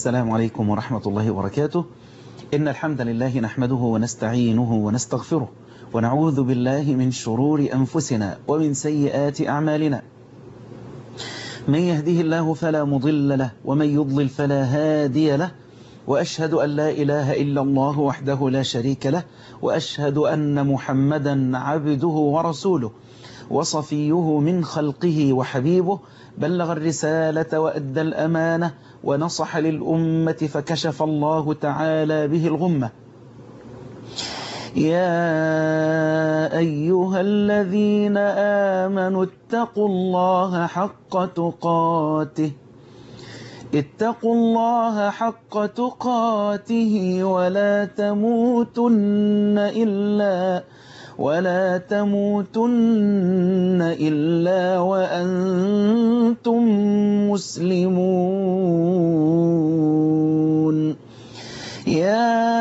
السلام عليكم ورحمة الله وبركاته إن الحمد لله نحمده ونستعينه ونستغفره ونعوذ بالله من شرور أنفسنا ومن سيئات أعمالنا من يهده الله فلا مضل له ومن يضلل فلا هادي له وأشهد أن لا إله إلا الله وحده لا شريك له وأشهد أن محمدا عبده ورسوله وصفيه من خلقه وحبيبه بلغ الرسالة وأدى الأمانة ونصح للأمة فكشف الله تعالى به الغمة يا أيها الذين آمنوا اتقوا الله حق تقاته اتقوا الله حق تقاته ولا تموتن إلا ولا تموتن إلا وأنتم مسلمون يا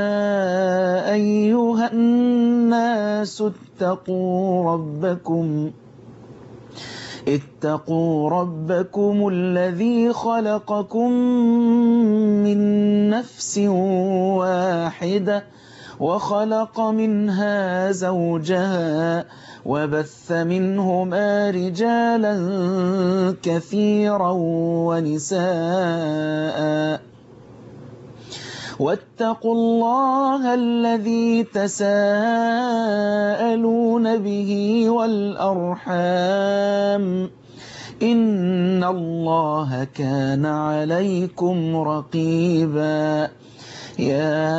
أيها الناس اتقوا ربكم اتقوا ربكم الذي خلقكم من نفس واحدة وخلق منها زوجها وبث منهما رجالا كثيرا ونساء واتقوا الله الذي تساءلون به والأرحام إن الله كان عليكم رقيبا يا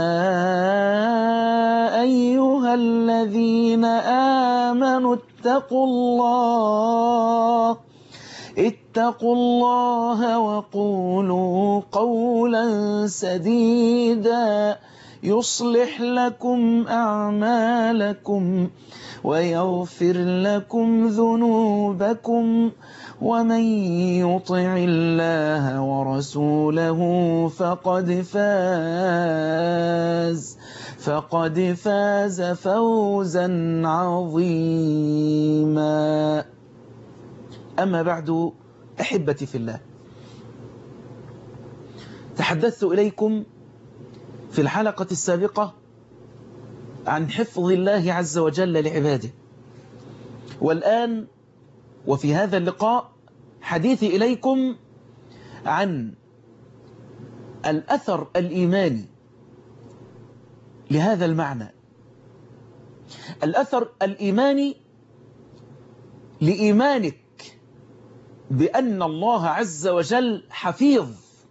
أيها الذين آمنوا اتقوا الله اتقوا الله وقولوا قولا سديدا يصلح لكم أعمالكم ويغفر لكم ذنوبكم ومن يطع الله ورسوله فقد فاز فقد فاز فوزا عظيما أما بعد أحبتي في الله تحدثت إليكم في الحلقة السابقة عن حفظ الله عز وجل لعباده والآن وفي هذا اللقاء حديثي إليكم عن الأثر الإيماني لهذا المعنى الأثر الإيماني لإيمانك بأن الله عز وجل حفيظ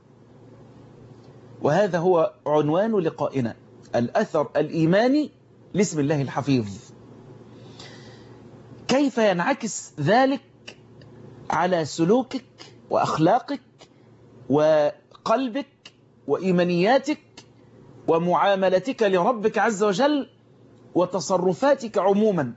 وهذا هو عنوان لقائنا الأثر الإيماني لاسم الله الحفيظ كيف ينعكس ذلك على سلوكك وأخلاقك وقلبك وإيمانياتك ومعاملتك لربك عز وجل وتصرفاتك عموما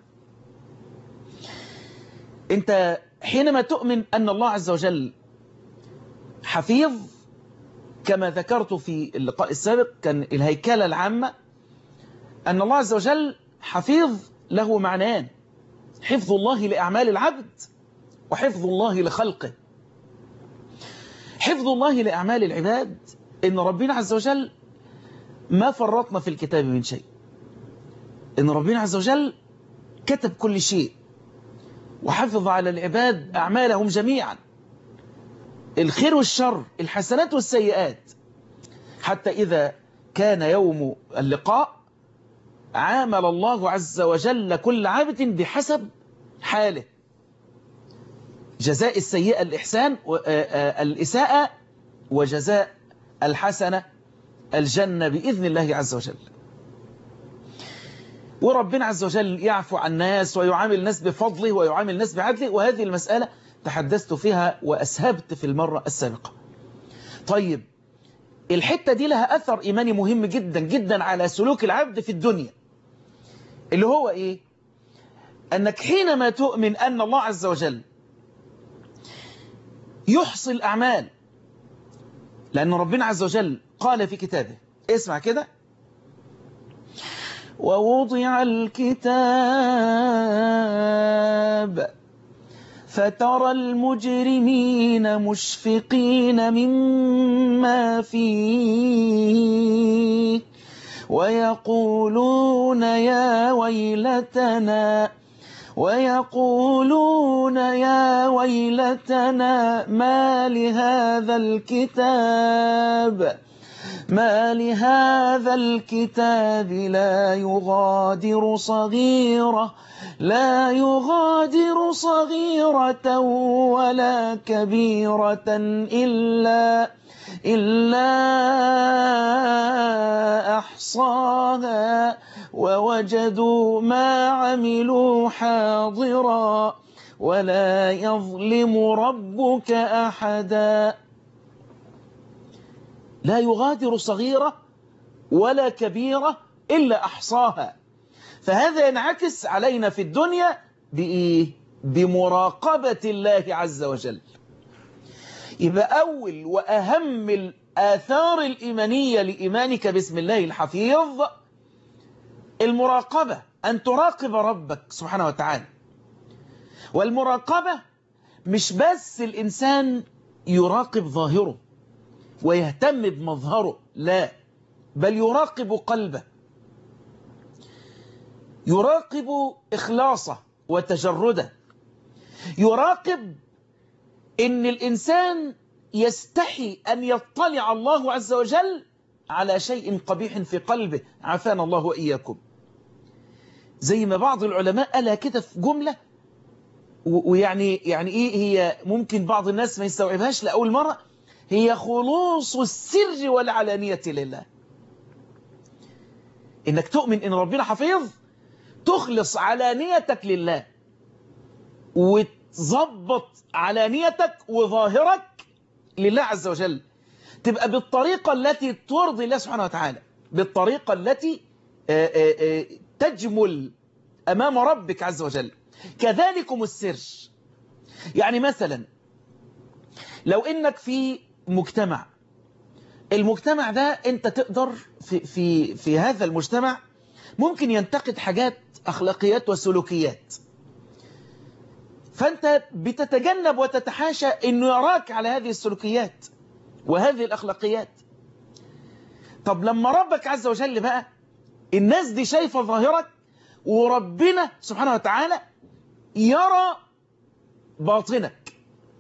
انت حينما تؤمن أن الله عز وجل حفيظ كما ذكرت في اللقاء السابق كان الهيكلة العامة أن الله عز وجل حفيظ له معنيان حفظ الله لأعمال العبد وحفظ الله لخلقه حفظ الله لأعمال العباد إن ربنا عز وجل ما فرطنا في الكتاب من شيء إن ربنا عز وجل كتب كل شيء وحفظ على العباد أعمالهم جميعا الخير والشر الحسنات والسيئات حتى إذا كان يوم اللقاء عامل الله عز وجل كل عبد بحسب حاله جزاء السيئة الإحسان الإساءة وجزاء الحسنة الجنة بإذن الله عز وجل وربنا عز وجل يعفو عن الناس ويعامل الناس بفضله ويعامل الناس بعدله وهذه المسألة تحدثت فيها وأسهبت في المرة السابقة طيب الحتة دي لها أثر إيماني مهم جدا جدا على سلوك العبد في الدنيا اللي هو إيه أنك حينما تؤمن أن الله عز وجل يحصي الأعمال لأن ربنا عز وجل قال في كتابه اسمع كده ووضع الكتاب فترى المجرمين مشفقين مما فيه ويقولون يا ويلتنا ويقولون يا ويلتنا ما لهذا الكتاب ما لهذا الكتاب لا يغادر صغيرة لا يغادر صغيرة ولا كبيرة إلا إلا أحصاها ووجدوا ما عملوا حاضرا ولا يظلم ربك أحدا لا يغادر صغيرة ولا كبيرة إلا أحصاها فهذا ينعكس علينا في الدنيا بإيه؟ بمراقبة الله عز وجل يبقى أول وأهم الآثار الإيمانية لإيمانك باسم الله الحفيظ المراقبة أن تراقب ربك سبحانه وتعالى والمراقبة مش بس الإنسان يراقب ظاهره ويهتم بمظهره لا بل يراقب قلبه يراقب إخلاصه وتجرده يراقب إن الإنسان يستحي أن يطلع الله عز وجل على شيء قبيح في قلبه عافانا الله وإياكم زي ما بعض العلماء قالها كده في جملة ويعني يعني إيه هي ممكن بعض الناس ما يستوعبهاش لأول مرة هي خلوص السر والعلانية لله إنك تؤمن إن ربنا حفيظ تخلص علانيتك لله وتظبط علانيتك وظاهرك لله عز وجل تبقى بالطريقة التي ترضي الله سبحانه وتعالى بالطريقة التي تجمل أمام ربك عز وجل كذلكم السر يعني مثلا لو إنك في مجتمع المجتمع ده أنت تقدر في, في, في هذا المجتمع ممكن ينتقد حاجات أخلاقيات وسلوكيات فأنت بتتجنب وتتحاشى أنه يراك على هذه السلوكيات وهذه الأخلاقيات طب لما ربك عز وجل بقى الناس دي شايفة ظاهرك وربنا سبحانه وتعالى يرى باطنك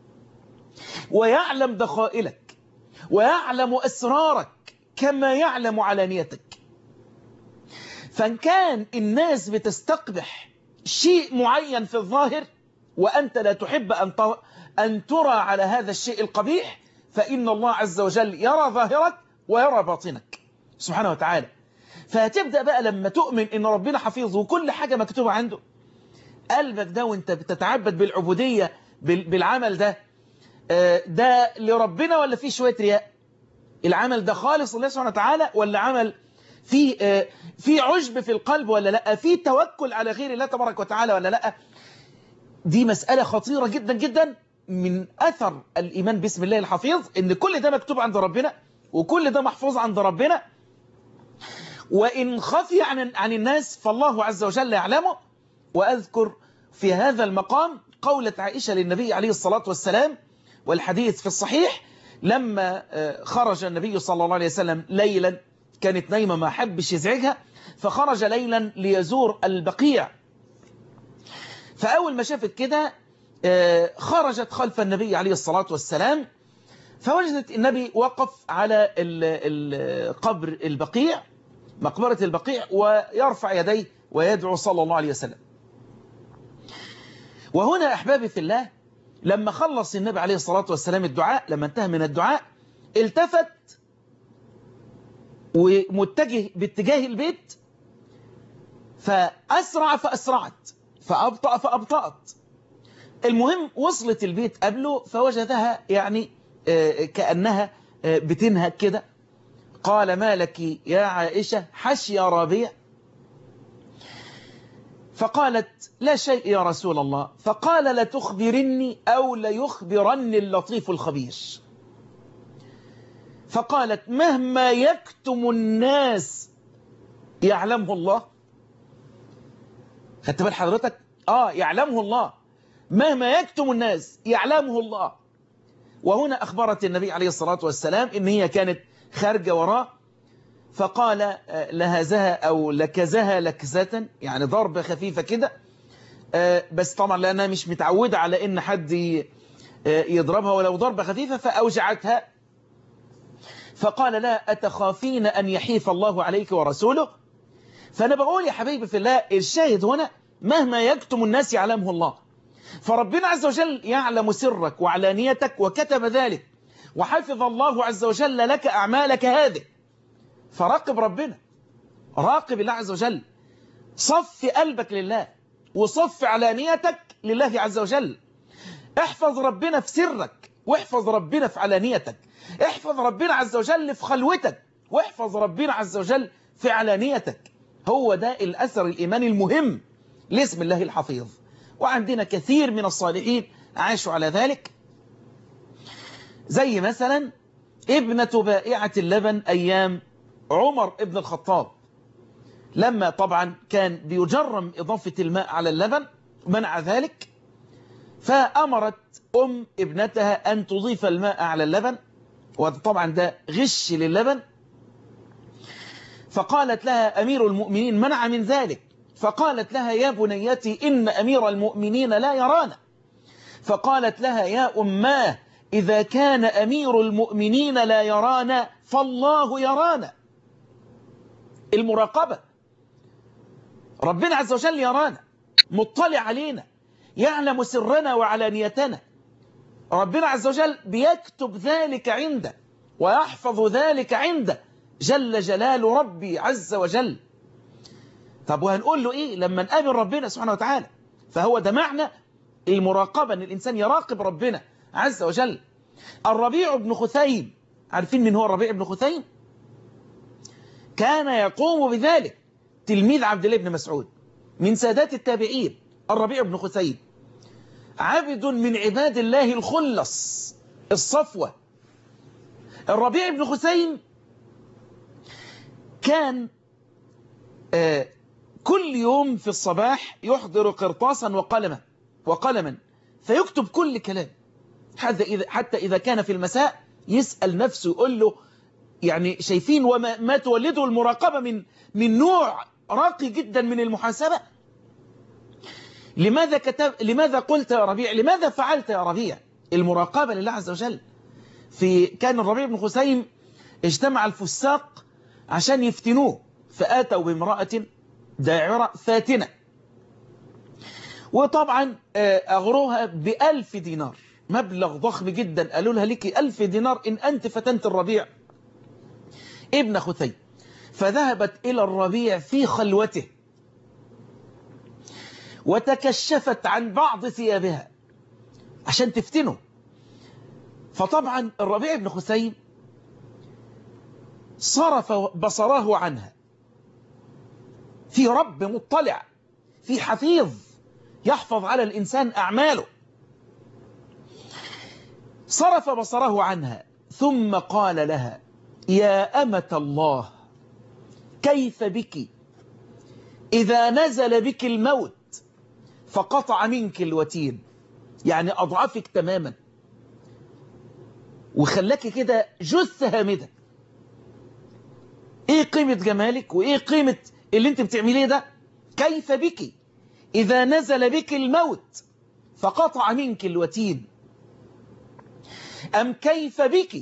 ويعلم دخائلك ويعلم أسرارك كما يعلم علانيتك فإن كان الناس بتستقبح شيء معين في الظاهر وأنت لا تحب أن أن ترى على هذا الشيء القبيح فإن الله عز وجل يرى ظاهرك ويرى باطنك سبحانه وتعالى فهتبدأ بقى لما تؤمن إن ربنا حفيظ وكل حاجة مكتوبة عنده قلبك ده وانت بتتعبد بالعبودية بالعمل ده ده لربنا ولا فيه شوية رياء العمل ده خالص لله سبحانه وتعالى ولا عمل في في عجب في القلب ولا لا في توكل على غير الله تبارك وتعالى ولا لا دي مسألة خطيرة جدا جدا من أثر الإيمان باسم الله الحفيظ إن كل ده مكتوب عند ربنا وكل ده محفوظ عند ربنا وإن خفي عن عن الناس فالله عز وجل يعلمه وأذكر في هذا المقام قولة عائشة للنبي عليه الصلاة والسلام والحديث في الصحيح لما خرج النبي صلى الله عليه وسلم ليلا كانت نايمة ما حبش يزعجها فخرج ليلا ليزور البقيع فأول ما شافت كده خرجت خلف النبي عليه الصلاة والسلام فوجدت النبي وقف على قبر البقيع مقبرة البقيع ويرفع يديه ويدعو صلى الله عليه وسلم وهنا أحبابي في الله لما خلص النبي عليه الصلاة والسلام الدعاء لما انتهى من الدعاء التفت ومتجه باتجاه البيت فأسرع فأسرعت فأبطأ فأبطأت المهم وصلت البيت قبله فوجدها يعني كأنها بتنهك كده قال ما لك يا عائشة حشي ربيع فقالت لا شيء يا رسول الله فقال لتخبرني أو ليخبرني اللطيف الخبير فقالت مهما يكتم الناس يعلمه الله خدت بال حضرتك آه يعلمه الله مهما يكتم الناس يعلمه الله وهنا أخبرت النبي عليه الصلاة والسلام إن هي كانت خارجة وراه فقال لهزها أو لكزها لكزة يعني ضربة خفيفة كده بس طبعا لأنها مش متعودة على إن حد يضربها ولو ضربة خفيفة فأوجعتها فقال لا أتخافين أن يحيف الله عليك ورسوله فأنا بقول يا حبيبي في الله الشاهد هنا مهما يكتم الناس يعلمه الله فربنا عز وجل يعلم سرك وعلانيتك وكتب ذلك وحفظ الله عز وجل لك أعمالك هذه فراقب ربنا راقب الله عز وجل صف قلبك لله وصف علانيتك لله عز وجل احفظ ربنا في سرك واحفظ ربنا في علانيتك احفظ ربنا عز وجل في خلوتك واحفظ ربنا عز وجل في علانيتك هو ده الأثر الإيماني المهم لاسم الله الحفيظ وعندنا كثير من الصالحين عاشوا على ذلك زي مثلا ابنة بائعة اللبن أيام عمر ابن الخطاب لما طبعا كان بيجرم إضافة الماء على اللبن منع ذلك فأمرت أم ابنتها أن تضيف الماء على اللبن وطبعا ده غش للبن فقالت لها أمير المؤمنين منع من ذلك فقالت لها يا بنيتي إن أمير المؤمنين لا يرانا فقالت لها يا أماه إذا كان أمير المؤمنين لا يرانا فالله يرانا المراقبة ربنا عز وجل يرانا مطلع علينا يعلم سرنا وعلانيتنا ربنا عز وجل بيكتب ذلك عنده ويحفظ ذلك عنده جل جلال ربي عز وجل طب وهنقول له إيه لما نقابل ربنا سبحانه وتعالى فهو ده معنى المراقبة أن الإنسان يراقب ربنا عز وجل الربيع بن خثيم عارفين من هو الربيع بن خثيم كان يقوم بذلك تلميذ عبد الله بن مسعود من سادات التابعين الربيع بن خثيم عبد من عباد الله الخلص الصفوة الربيع بن خثيم كان آه كل يوم في الصباح يحضر قرطاسا وقلما وقلما فيكتب كل كلام حتى إذا, حتى إذا كان في المساء يسأل نفسه يقول له يعني شايفين وما ما تولده المراقبة من من نوع راقي جدا من المحاسبة لماذا كتب لماذا قلت يا ربيع لماذا فعلت يا ربيع المراقبة لله عز وجل في كان الربيع بن خثيم اجتمع الفساق عشان يفتنوه فآتوا بامرأة داعرة فاتنة وطبعا أغروها بألف دينار مبلغ ضخم جدا قالوا لها لك ألف دينار إن أنت فتنت الربيع ابن خثي فذهبت إلى الربيع في خلوته وتكشفت عن بعض ثيابها عشان تفتنه فطبعا الربيع بن خثيم صرف بصره عنها في رب مطلع في حفيظ يحفظ على الإنسان أعماله صرف بصره عنها ثم قال لها يا أمة الله كيف بك إذا نزل بك الموت فقطع منك الوتين يعني أضعفك تماما وخلاك كده جثة هامدة ايه قيمة جمالك وايه قيمة اللي انت بتعمليه ده كيف بك إذا نزل بك الموت فقطع منك الوتين أم كيف بك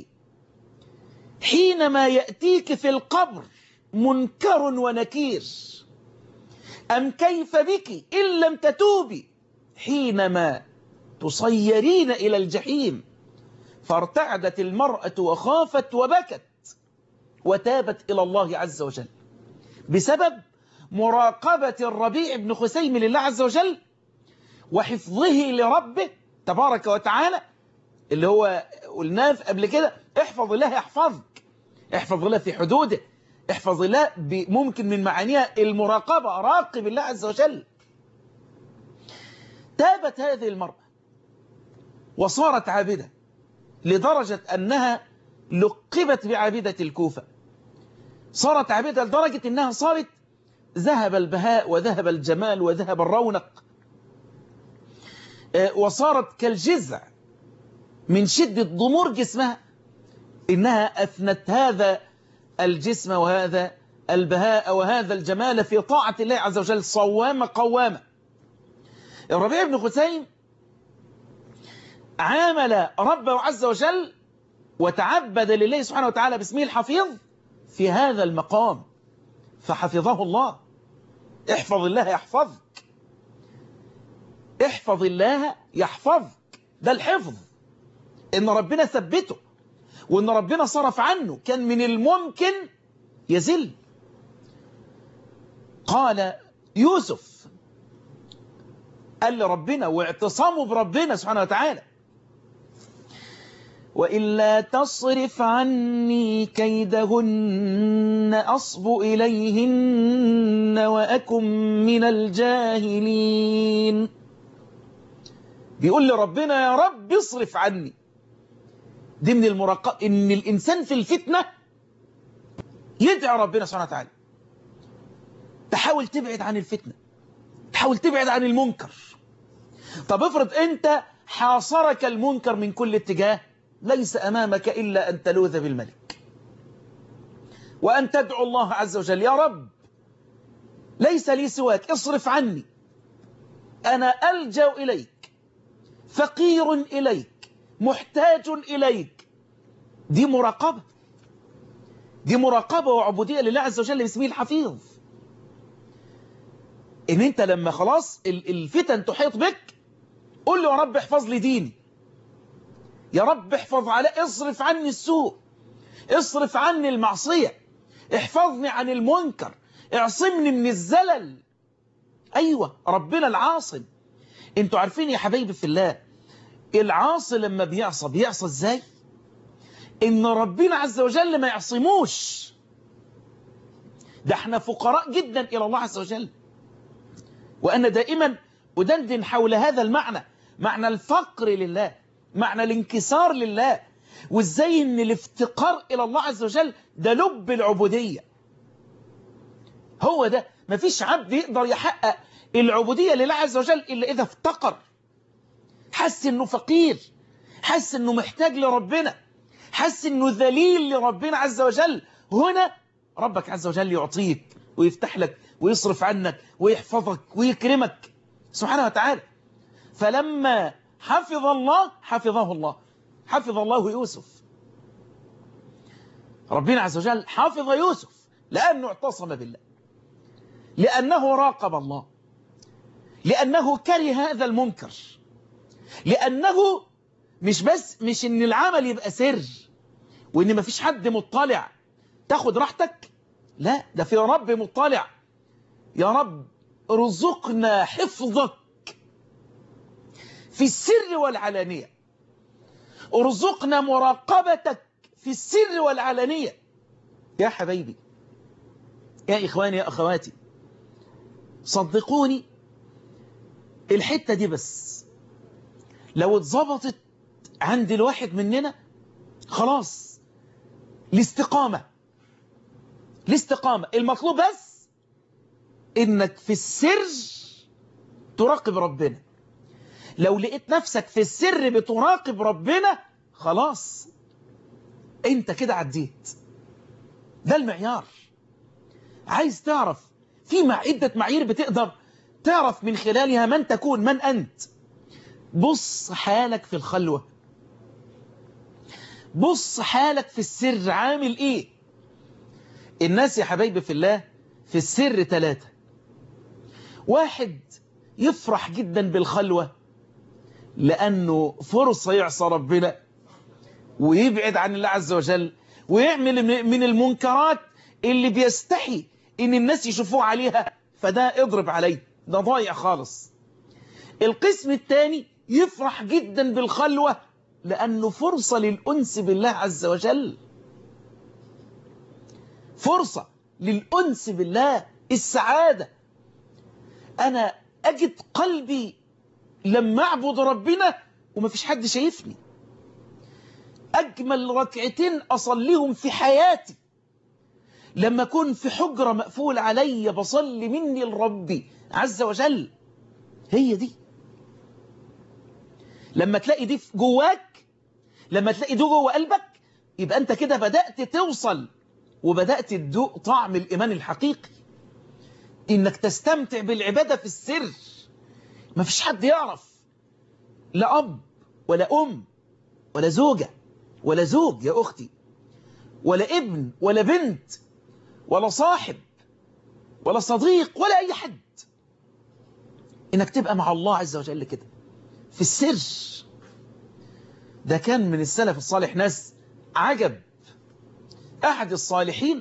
حينما يأتيك في القبر منكر ونكير أم كيف بك إن لم تتوبي حينما تصيرين إلى الجحيم فارتعدت المرأة وخافت وبكت وتابت إلى الله عز وجل بسبب مراقبة الربيع بن خسيم لله عز وجل وحفظه لربه تبارك وتعالى اللي هو قلناه قبل كده احفظ الله يحفظك احفظ الله في حدوده احفظ الله ممكن من معانيها المراقبة راقب الله عز وجل تابت هذه المرأة وصارت عابدة لدرجة أنها لقبت بعابدة الكوفة صارت عابدة لدرجة أنها صارت ذهب البهاء وذهب الجمال وذهب الرونق وصارت كالجزع من شدة ضمور جسمها إنها أثنت هذا الجسم وهذا البهاء وهذا الجمال في طاعة الله عز وجل صوامة قوامة الربيع بن خثيم عامل ربه عز وجل وتعبد لله سبحانه وتعالى باسمه الحفيظ في هذا المقام فحفظه الله احفظ الله يحفظك احفظ الله يحفظك ده الحفظ ان ربنا ثبته وان ربنا صرف عنه كان من الممكن يزل قال يوسف قال لربنا واعتصامه بربنا سبحانه وتعالى وإلا تصرف عني كيدهن أصب إليهن وأكن من الجاهلين بيقول لربنا يا رب اصرف عني دي من المراقبة إن الإنسان في الفتنة يدعي ربنا سبحانه وتعالى تحاول تبعد عن الفتنة تحاول تبعد عن المنكر طب افرض انت حاصرك المنكر من كل اتجاه ليس أمامك إلا أن تلوذ بالملك وأن تدعو الله عز وجل يا رب ليس لي سواك اصرف عني أنا ألجأ إليك فقير إليك محتاج إليك دي مراقبة دي مراقبة وعبودية لله عز وجل باسمه الحفيظ ان انت لما خلاص الفتن تحيط بك قل له يا رب احفظ لي ديني يا رب احفظ على اصرف عني السوء اصرف عني المعصية احفظني عن المنكر اعصمني من الزلل ايوه ربنا العاصم انتوا عارفين يا حبايبي في الله العاصي لما بيعصى بيعصى ازاي ان ربنا عز وجل ما يعصموش ده احنا فقراء جدا الى الله عز وجل وأنا دائما أدندن حول هذا المعنى معنى الفقر لله معنى الانكسار لله وازاي ان الافتقار الى الله عز وجل ده لب العبودية هو ده مفيش عبد يقدر يحقق العبودية لله عز وجل إلا إذا افتقر حس انه فقير حس انه محتاج لربنا حس انه ذليل لربنا عز وجل هنا ربك عز وجل يعطيك ويفتح لك ويصرف عنك ويحفظك ويكرمك سبحانه وتعالى فلما حفظ الله حفظه الله حفظ الله يوسف ربنا عز وجل حفظ يوسف لأنه اعتصم بالله لأنه راقب الله لأنه كره هذا المنكر لأنه مش بس مش ان العمل يبقى سر وان مفيش حد مطلع تاخد راحتك لا ده في رب مطلع يا رب ارزقنا حفظك في السر والعلانية ارزقنا مراقبتك في السر والعلانية يا حبايبي يا إخواني يا أخواتي صدقوني الحتة دي بس لو اتظبطت عند الواحد مننا خلاص الاستقامة الاستقامة المطلوب بس انك في السر تراقب ربنا لو لقيت نفسك في السر بتراقب ربنا خلاص انت كده عديت ده المعيار عايز تعرف في مع عدة معايير بتقدر تعرف من خلالها من تكون من أنت بص حالك في الخلوة بص حالك في السر عامل ايه الناس يا حبايبي في الله في السر ثلاثة واحد يفرح جدا بالخلوة لأنه فرصة يعصى ربنا ويبعد عن الله عز وجل ويعمل من المنكرات اللي بيستحي ان الناس يشوفوه عليها فده اضرب عليه ده ضايع خالص القسم الثاني يفرح جدا بالخلوة لأنه فرصة للأنس بالله عز وجل فرصة للأنس بالله السعادة أنا أجد قلبي لما أعبد ربنا وما فيش حد شايفني أجمل ركعتين أصليهم في حياتي لما أكون في حجرة مقفول علي بصلي مني لربي عز وجل هي دي لما تلاقي دي في جواك لما تلاقي دي جوه قلبك يبقى انت كده بدأت توصل وبدأت تدوق طعم الإيمان الحقيقي إنك تستمتع بالعبادة في السر ما فيش حد يعرف لا أب ولا أم ولا زوجة ولا زوج يا أختي ولا ابن ولا بنت ولا صاحب ولا صديق ولا أي حد إنك تبقى مع الله عز وجل كده في السر ده كان من السلف الصالح ناس عجب أحد الصالحين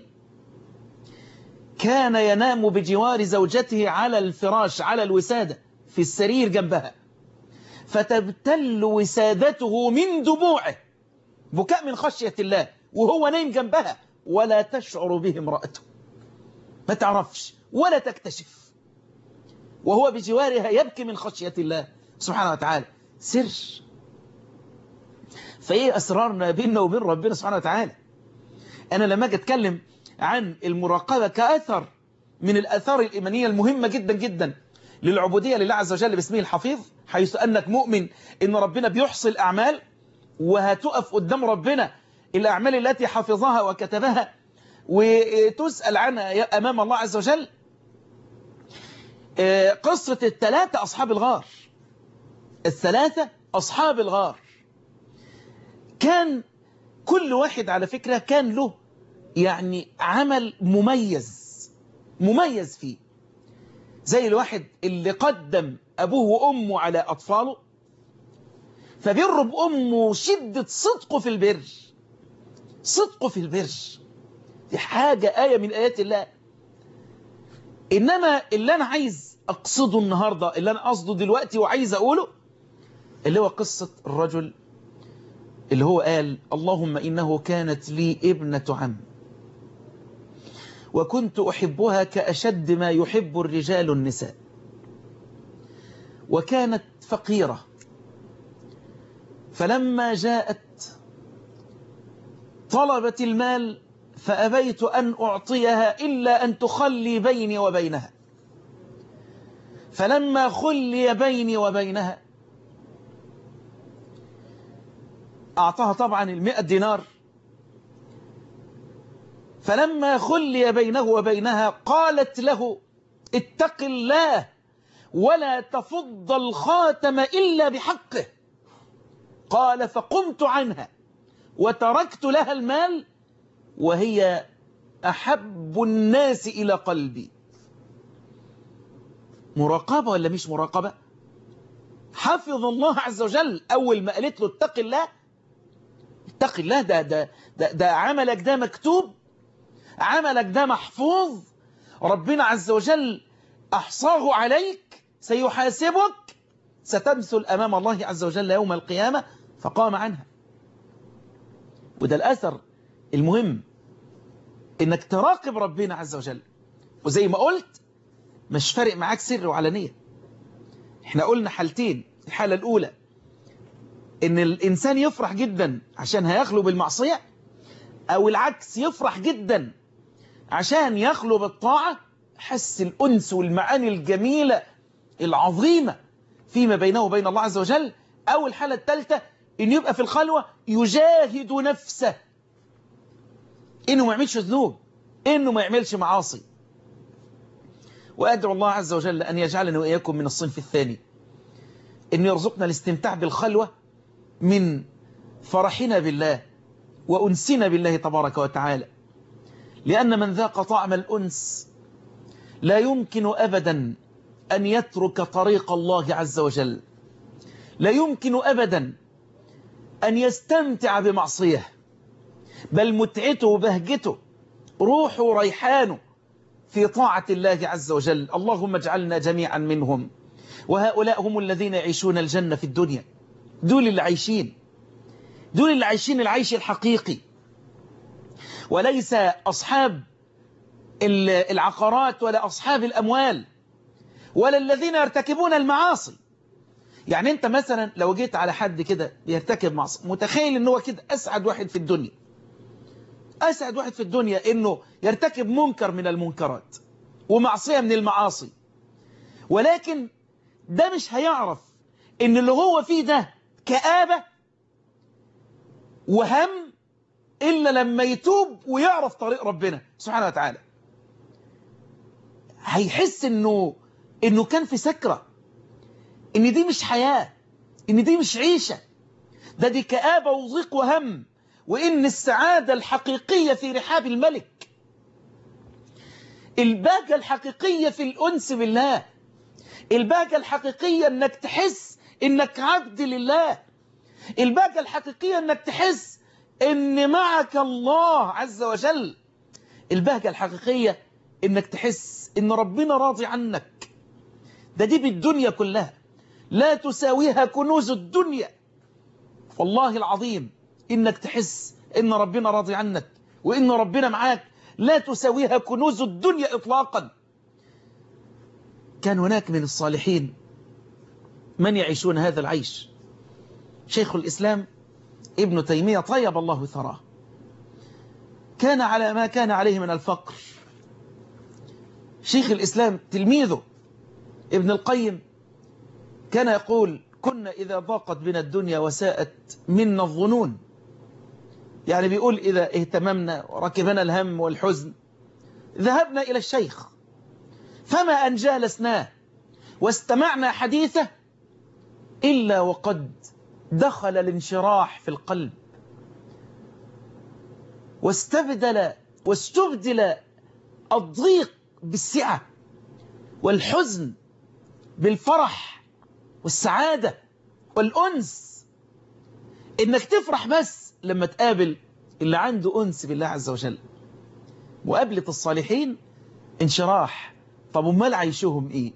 كان ينام بجوار زوجته على الفراش على الوسادة في السرير جنبها فتبتل وسادته من دموعه بكاء من خشية الله وهو نايم جنبها ولا تشعر به امرأته ما تعرفش ولا تكتشف وهو بجوارها يبكي من خشية الله سبحانه وتعالى سر فايه أسرارنا بيننا وبين ربنا سبحانه وتعالى أنا لما أجي أتكلم عن المراقبة كأثر من الأثار الإيمانية المهمة جدا جدا للعبودية لله عز وجل باسمه الحفيظ حيث أنك مؤمن إن ربنا بيحصي الأعمال وهتقف قدام ربنا الأعمال التي حفظها وكتبها وتسأل عنها أمام الله عز وجل قصة الثلاثة أصحاب الغار الثلاثة أصحاب الغار كان كل واحد على فكرة كان له يعني عمل مميز مميز فيه زي الواحد اللي قدم أبوه وأمه على أطفاله فبر بأمه شدة صدقه في البر صدقه في البر دي حاجة آية من آيات الله إنما اللي أنا عايز أقصده النهاردة اللي أنا قصده دلوقتي وعايز أقوله اللي هو قصة الرجل اللي هو قال اللهم إنه كانت لي ابنة عم وكنت أحبها كأشد ما يحب الرجال النساء وكانت فقيرة فلما جاءت طلبت المال فأبيت أن أعطيها إلا أن تخلي بيني وبينها فلما خلي بيني وبينها أعطاها طبعا المئة دينار فلما خلي بينه وبينها قالت له اتق الله ولا تفض الخاتم إلا بحقه قال فقمت عنها وتركت لها المال وهي أحب الناس إلى قلبي مراقبة ولا مش مراقبة حفظ الله عز وجل أول ما قالت له اتق الله اتق الله ده, ده, ده, ده عملك ده مكتوب عملك ده محفوظ ربنا عز وجل أحصاه عليك سيحاسبك ستمثل أمام الله عز وجل يوم القيامة فقام عنها وده الأثر المهم إنك تراقب ربنا عز وجل وزي ما قلت مش فارق معاك سر وعلانية احنا قلنا حالتين الحالة الأولى إن الإنسان يفرح جدا عشان هيخلو بالمعصية أو العكس يفرح جدا عشان يخلو بالطاعة حس الأنس والمعاني الجميلة العظيمة فيما بينه وبين الله عز وجل أو الحالة الثالثة إن يبقى في الخلوة يجاهد نفسه إنه ما يعملش ذنوب إنه ما يعملش معاصي وأدعو الله عز وجل أن يجعلنا وإياكم من الصنف الثاني إن يرزقنا الاستمتاع بالخلوة من فرحنا بالله وأنسنا بالله تبارك وتعالى لأن من ذاق طعم الأنس لا يمكن أبدا أن يترك طريق الله عز وجل لا يمكن أبدا أن يستمتع بمعصيه بل متعته وبهجته روحه وريحانه في طاعة الله عز وجل اللهم اجعلنا جميعا منهم وهؤلاء هم الذين يعيشون الجنة في الدنيا دول اللي عايشين دول اللي عايشين العيش الحقيقي وليس أصحاب العقارات ولا أصحاب الأموال ولا الذين يرتكبون المعاصي يعني أنت مثلا لو جيت على حد كده يرتكب معصية متخيل أنه كده أسعد واحد في الدنيا أسعد واحد في الدنيا أنه يرتكب منكر من المنكرات ومعصية من المعاصي ولكن ده مش هيعرف أن اللي هو فيه ده كآبة وهم إلا لما يتوب ويعرف طريق ربنا سبحانه وتعالى هيحس إنه إنه كان في سكرة إن دي مش حياة إن دي مش عيشة ده دي كآبة وضيق وهم وإن السعادة الحقيقية في رحاب الملك البهجة الحقيقية في الأنس بالله البهجة الحقيقية إنك تحس إنك عبد لله البهجة الحقيقية إنك تحس إن معك الله عز وجل البهجة الحقيقية إنك تحس إن ربنا راضي عنك ده دي بالدنيا كلها لا تساويها كنوز الدنيا والله العظيم إنك تحس إن ربنا راضي عنك وإن ربنا معاك لا تساويها كنوز الدنيا إطلاقا كان هناك من الصالحين من يعيشون هذا العيش شيخ الإسلام ابن تيمية طيب الله ثراه كان على ما كان عليه من الفقر شيخ الإسلام تلميذه ابن القيم كان يقول كنا إذا ضاقت بنا الدنيا وساءت منا الظنون يعني بيقول إذا اهتممنا وركبنا الهم والحزن ذهبنا إلى الشيخ فما أن جالسناه واستمعنا حديثه إلا وقد دخل الانشراح في القلب واستبدل واستبدل الضيق بالسعة والحزن بالفرح والسعادة والأنس إنك تفرح بس لما تقابل اللي عنده أنس بالله عز وجل مقابلة الصالحين انشراح طب امال عيشهم ايه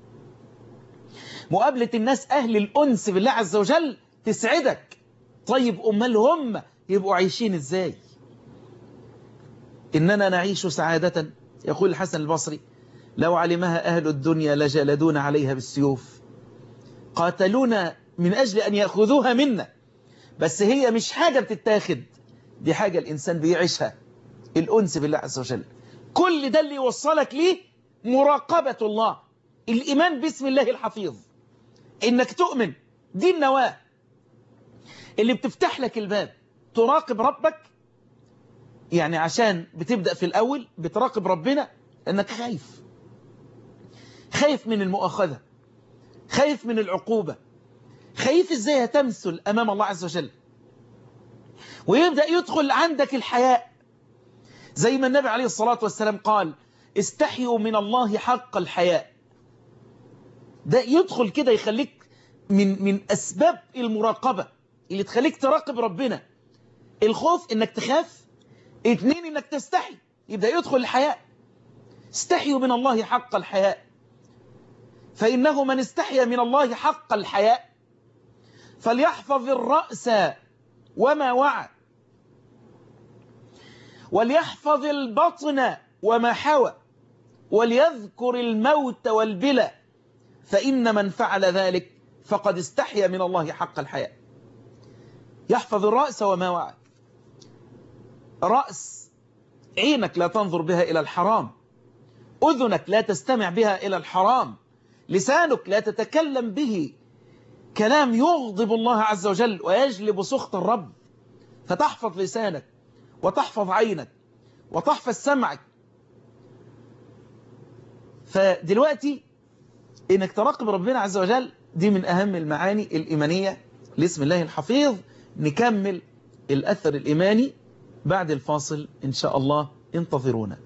مقابلة الناس أهل الأنس بالله عز وجل تسعدك طيب امال هم يبقوا عايشين ازاي إننا نعيش سعادة يقول الحسن البصري لو علمها أهل الدنيا لجلدون عليها بالسيوف قاتلونا من أجل أن يأخذوها منا بس هي مش حاجة بتتاخد دي حاجة الإنسان بيعيشها الأنس بالله عز وجل كل ده اللي يوصلك ليه مراقبة الله الإيمان باسم الله الحفيظ إنك تؤمن دي النواة اللي بتفتح لك الباب تراقب ربك يعني عشان بتبدأ في الأول بتراقب ربنا أنك خايف خايف من المؤاخذة خايف من العقوبة خايف ازاي هتمثل أمام الله عز وجل ويبدأ يدخل عندك الحياء زي ما النبي عليه الصلاة والسلام قال استحيوا من الله حق الحياء ده يدخل كده يخليك من من أسباب المراقبة اللي تخليك تراقب ربنا الخوف انك تخاف اتنين انك تستحي يبدأ يدخل الحياء استحيوا من الله حق الحياء فإنه من استحيا من الله حق الحياء فليحفظ الرأس وما وعى وليحفظ البطن وما حوى وليذكر الموت والبلى فإن من فعل ذلك فقد استحيا من الله حق الحياء يحفظ الرأس وما وعى رأس عينك لا تنظر بها إلى الحرام أذنك لا تستمع بها إلى الحرام لسانك لا تتكلم به كلام يغضب الله عز وجل ويجلب سخط الرب فتحفظ لسانك وتحفظ عينك وتحفظ سمعك فدلوقتي انك تراقب ربنا عز وجل دي من اهم المعاني الايمانية لاسم الله الحفيظ نكمل الاثر الايماني بعد الفاصل ان شاء الله انتظرونا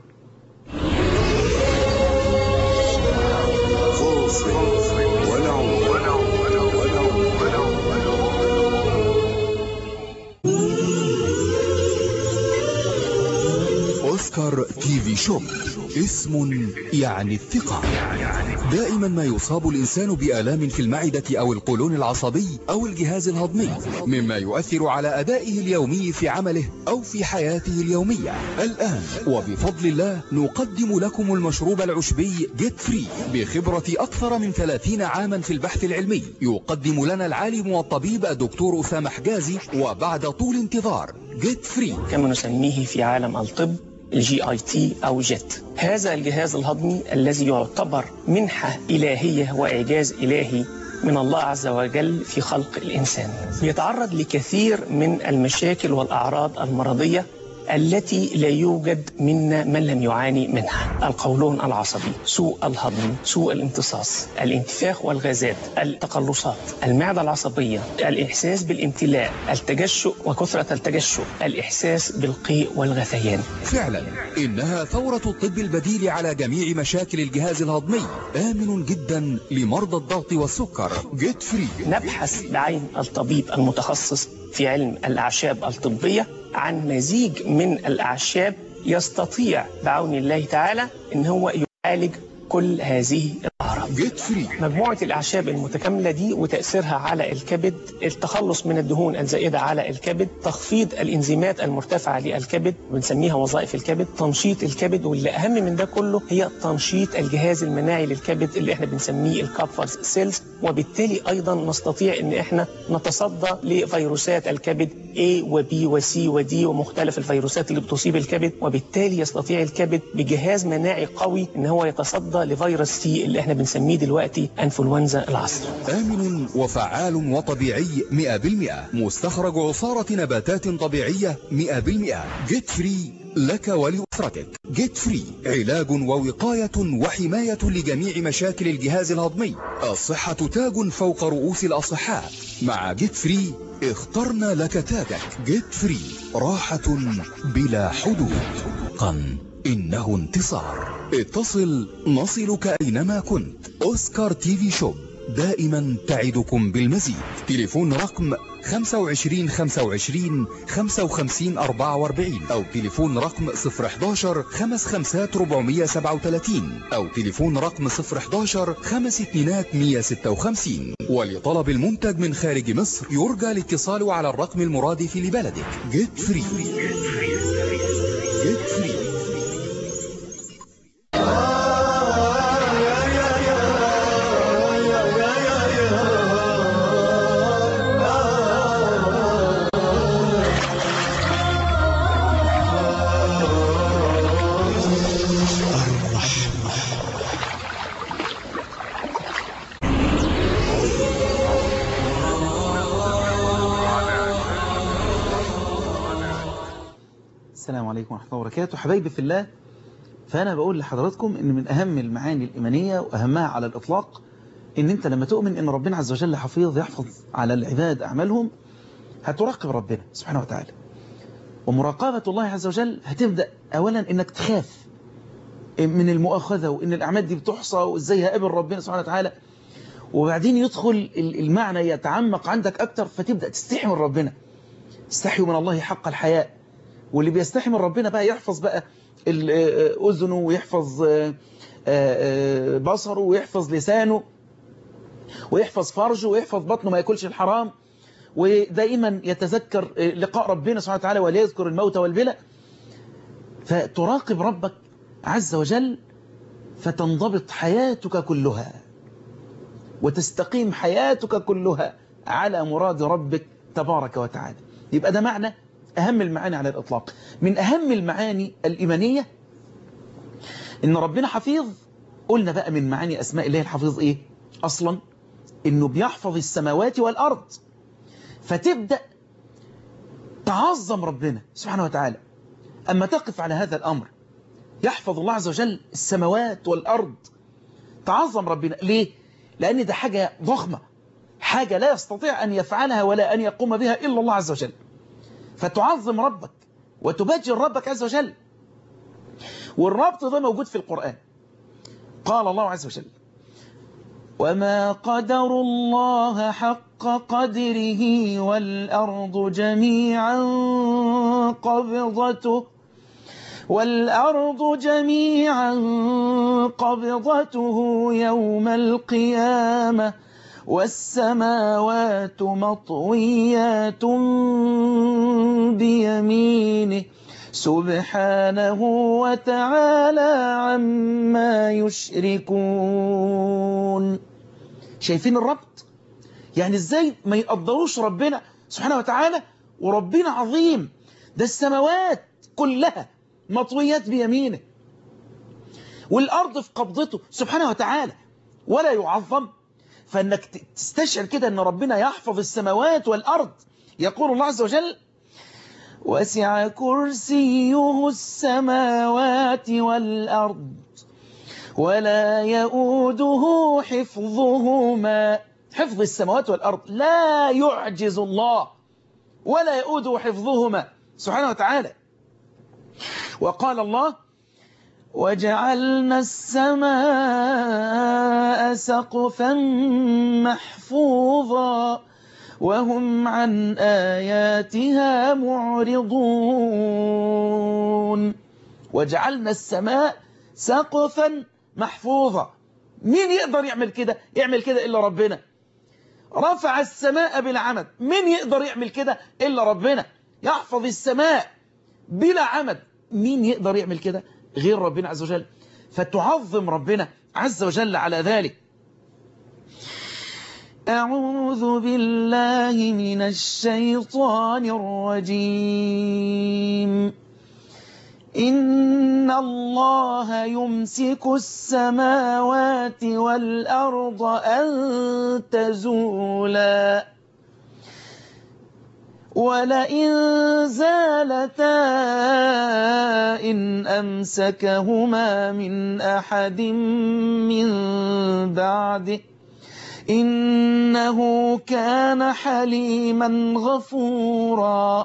أوسكار تي في شوب اسم يعني الثقة دائما ما يصاب الإنسان بآلام في المعدة أو القولون العصبي أو الجهاز الهضمي مما يؤثر على أدائه اليومي في عمله أو في حياته اليومية الآن وبفضل الله نقدم لكم المشروب العشبي جيت فري بخبرة أكثر من 30 عاما في البحث العلمي يقدم لنا العالم والطبيب الدكتور أسامة حجازي وبعد طول انتظار جيت فري كما نسميه في عالم الطب الجي اي تي او جيت هذا الجهاز الهضمي الذي يعتبر منحة إلهية وإعجاز إلهي من الله عز وجل في خلق الإنسان بيتعرض لكثير من المشاكل والأعراض المرضية التي لا يوجد منا من لم يعاني منها القولون العصبي سوء الهضم سوء الامتصاص الانتفاخ والغازات التقلصات المعدة العصبية الإحساس بالامتلاء التجشؤ وكثرة التجشؤ الإحساس بالقيء والغثيان فعلا إنها ثورة الطب البديل على جميع مشاكل الجهاز الهضمي آمن جدا لمرضى الضغط والسكر جيت فري نبحث بعين الطبيب المتخصص في علم الأعشاب الطبية عن مزيج من الأعشاب يستطيع بعون الله تعالى أن هو يعالج كل هذه الأعراض جيت فري مجموعة الأعشاب المتكاملة دي وتأثيرها على الكبد التخلص من الدهون الزائدة على الكبد تخفيض الإنزيمات المرتفعة للكبد بنسميها وظائف الكبد تنشيط الكبد واللي أهم من ده كله هي تنشيط الجهاز المناعي للكبد اللي احنا بنسميه الكابفرز سيلز وبالتالي أيضا نستطيع أن احنا نتصدى لفيروسات الكبد A و B و C و D ومختلف الفيروسات اللي بتصيب الكبد وبالتالي يستطيع الكبد بجهاز مناعي قوي ان هو يتصدى لفيروس سي اللي احنا بنسميه دلوقتي انفلونزا العصر آمن وفعال وطبيعي 100% مستخرج عصارة نباتات طبيعية 100% جيت فري لك ولأسرتك جيت فري علاج ووقاية وحماية لجميع مشاكل الجهاز الهضمي الصحة تاج فوق رؤوس الأصحاء مع جيت فري اخترنا لك تاجك جيت فري راحة بلا حدود قن إنه انتصار اتصل نصلك أينما كنت أوسكار تي في شوب دائما تعدكم بالمزيد تليفون رقم 25 25 55 44 أو تليفون رقم 011 55 437 أو تليفون رقم 011 5 2 156 ولطلب المنتج من خارج مصر يرجى الاتصال على الرقم المرادف لبلدك جيت فري جيت فري السلام عليكم ورحمة الله وبركاته حبايبي في الله فأنا بقول لحضراتكم إن من أهم المعاني الإيمانية وأهمها على الإطلاق إن أنت لما تؤمن إن ربنا عز وجل حفيظ يحفظ على العباد أعمالهم هتراقب ربنا سبحانه وتعالى ومراقبة الله عز وجل هتبدأ أولا إنك تخاف من المؤاخذة وإن الأعمال دي بتحصى وإزاي هقابل ربنا سبحانه وتعالى وبعدين يدخل المعنى يتعمق عندك أكتر فتبدأ تستحي من ربنا استحيوا من الله حق الحياء واللي بيستحي من ربنا بقى يحفظ بقى أذنه ويحفظ بصره ويحفظ لسانه ويحفظ فرجه ويحفظ بطنه ما ياكلش الحرام ودائما يتذكر لقاء ربنا سبحانه وتعالى ولا يذكر الموت والبلى فتراقب ربك عز وجل فتنضبط حياتك كلها وتستقيم حياتك كلها على مراد ربك تبارك وتعالى يبقى ده معنى أهم المعاني على الإطلاق من أهم المعاني الإيمانية إن ربنا حفيظ قلنا بقى من معاني أسماء الله الحفيظ إيه أصلا إنه بيحفظ السماوات والأرض فتبدأ تعظم ربنا سبحانه وتعالى أما تقف على هذا الأمر يحفظ الله عز وجل السماوات والأرض تعظم ربنا ليه؟ لأن ده حاجة ضخمة حاجة لا يستطيع أن يفعلها ولا أن يقوم بها إلا الله عز وجل فتعظم ربك وتبجل ربك عز وجل والربط ده موجود في القرآن قال الله عز وجل وما قدر الله حق قدره والأرض جميعا قبضته والأرض جميعا قبضته يوم القيامة والسماوات مطويات بيمينه سبحانه وتعالى عما يشركون شايفين الربط يعني ازاي ما يقدروش ربنا سبحانه وتعالى وربنا عظيم ده السماوات كلها مطويات بيمينه والأرض في قبضته سبحانه وتعالى ولا يعظم فانك ت- تستشعر كده ان ربنا يحفظ السماوات والارض يقول الله عز وجل وسع كرسيه السماوات والارض ولا يؤوده حفظهما حفظ السماوات والارض لا يعجز الله ولا يؤوده حفظهما سبحانه وتعالى وقال الله وجعلنا السماء سقفا محفوظا وهم عن آياتها معرضون وجعلنا السماء سقفا محفوظا مين يقدر يعمل كده يعمل كده إلا ربنا رفع السماء بالعمد مين يقدر يعمل كده إلا ربنا يحفظ السماء بلا عمد مين يقدر يعمل كده غير ربنا عز وجل فتعظم ربنا عز وجل على ذلك أعوذ بالله من الشيطان الرجيم إن الله يمسك السماوات والأرض أن تزولا ولئن زالتا إن أمسكهما من أحد من بعده إنه كان حليما غفورا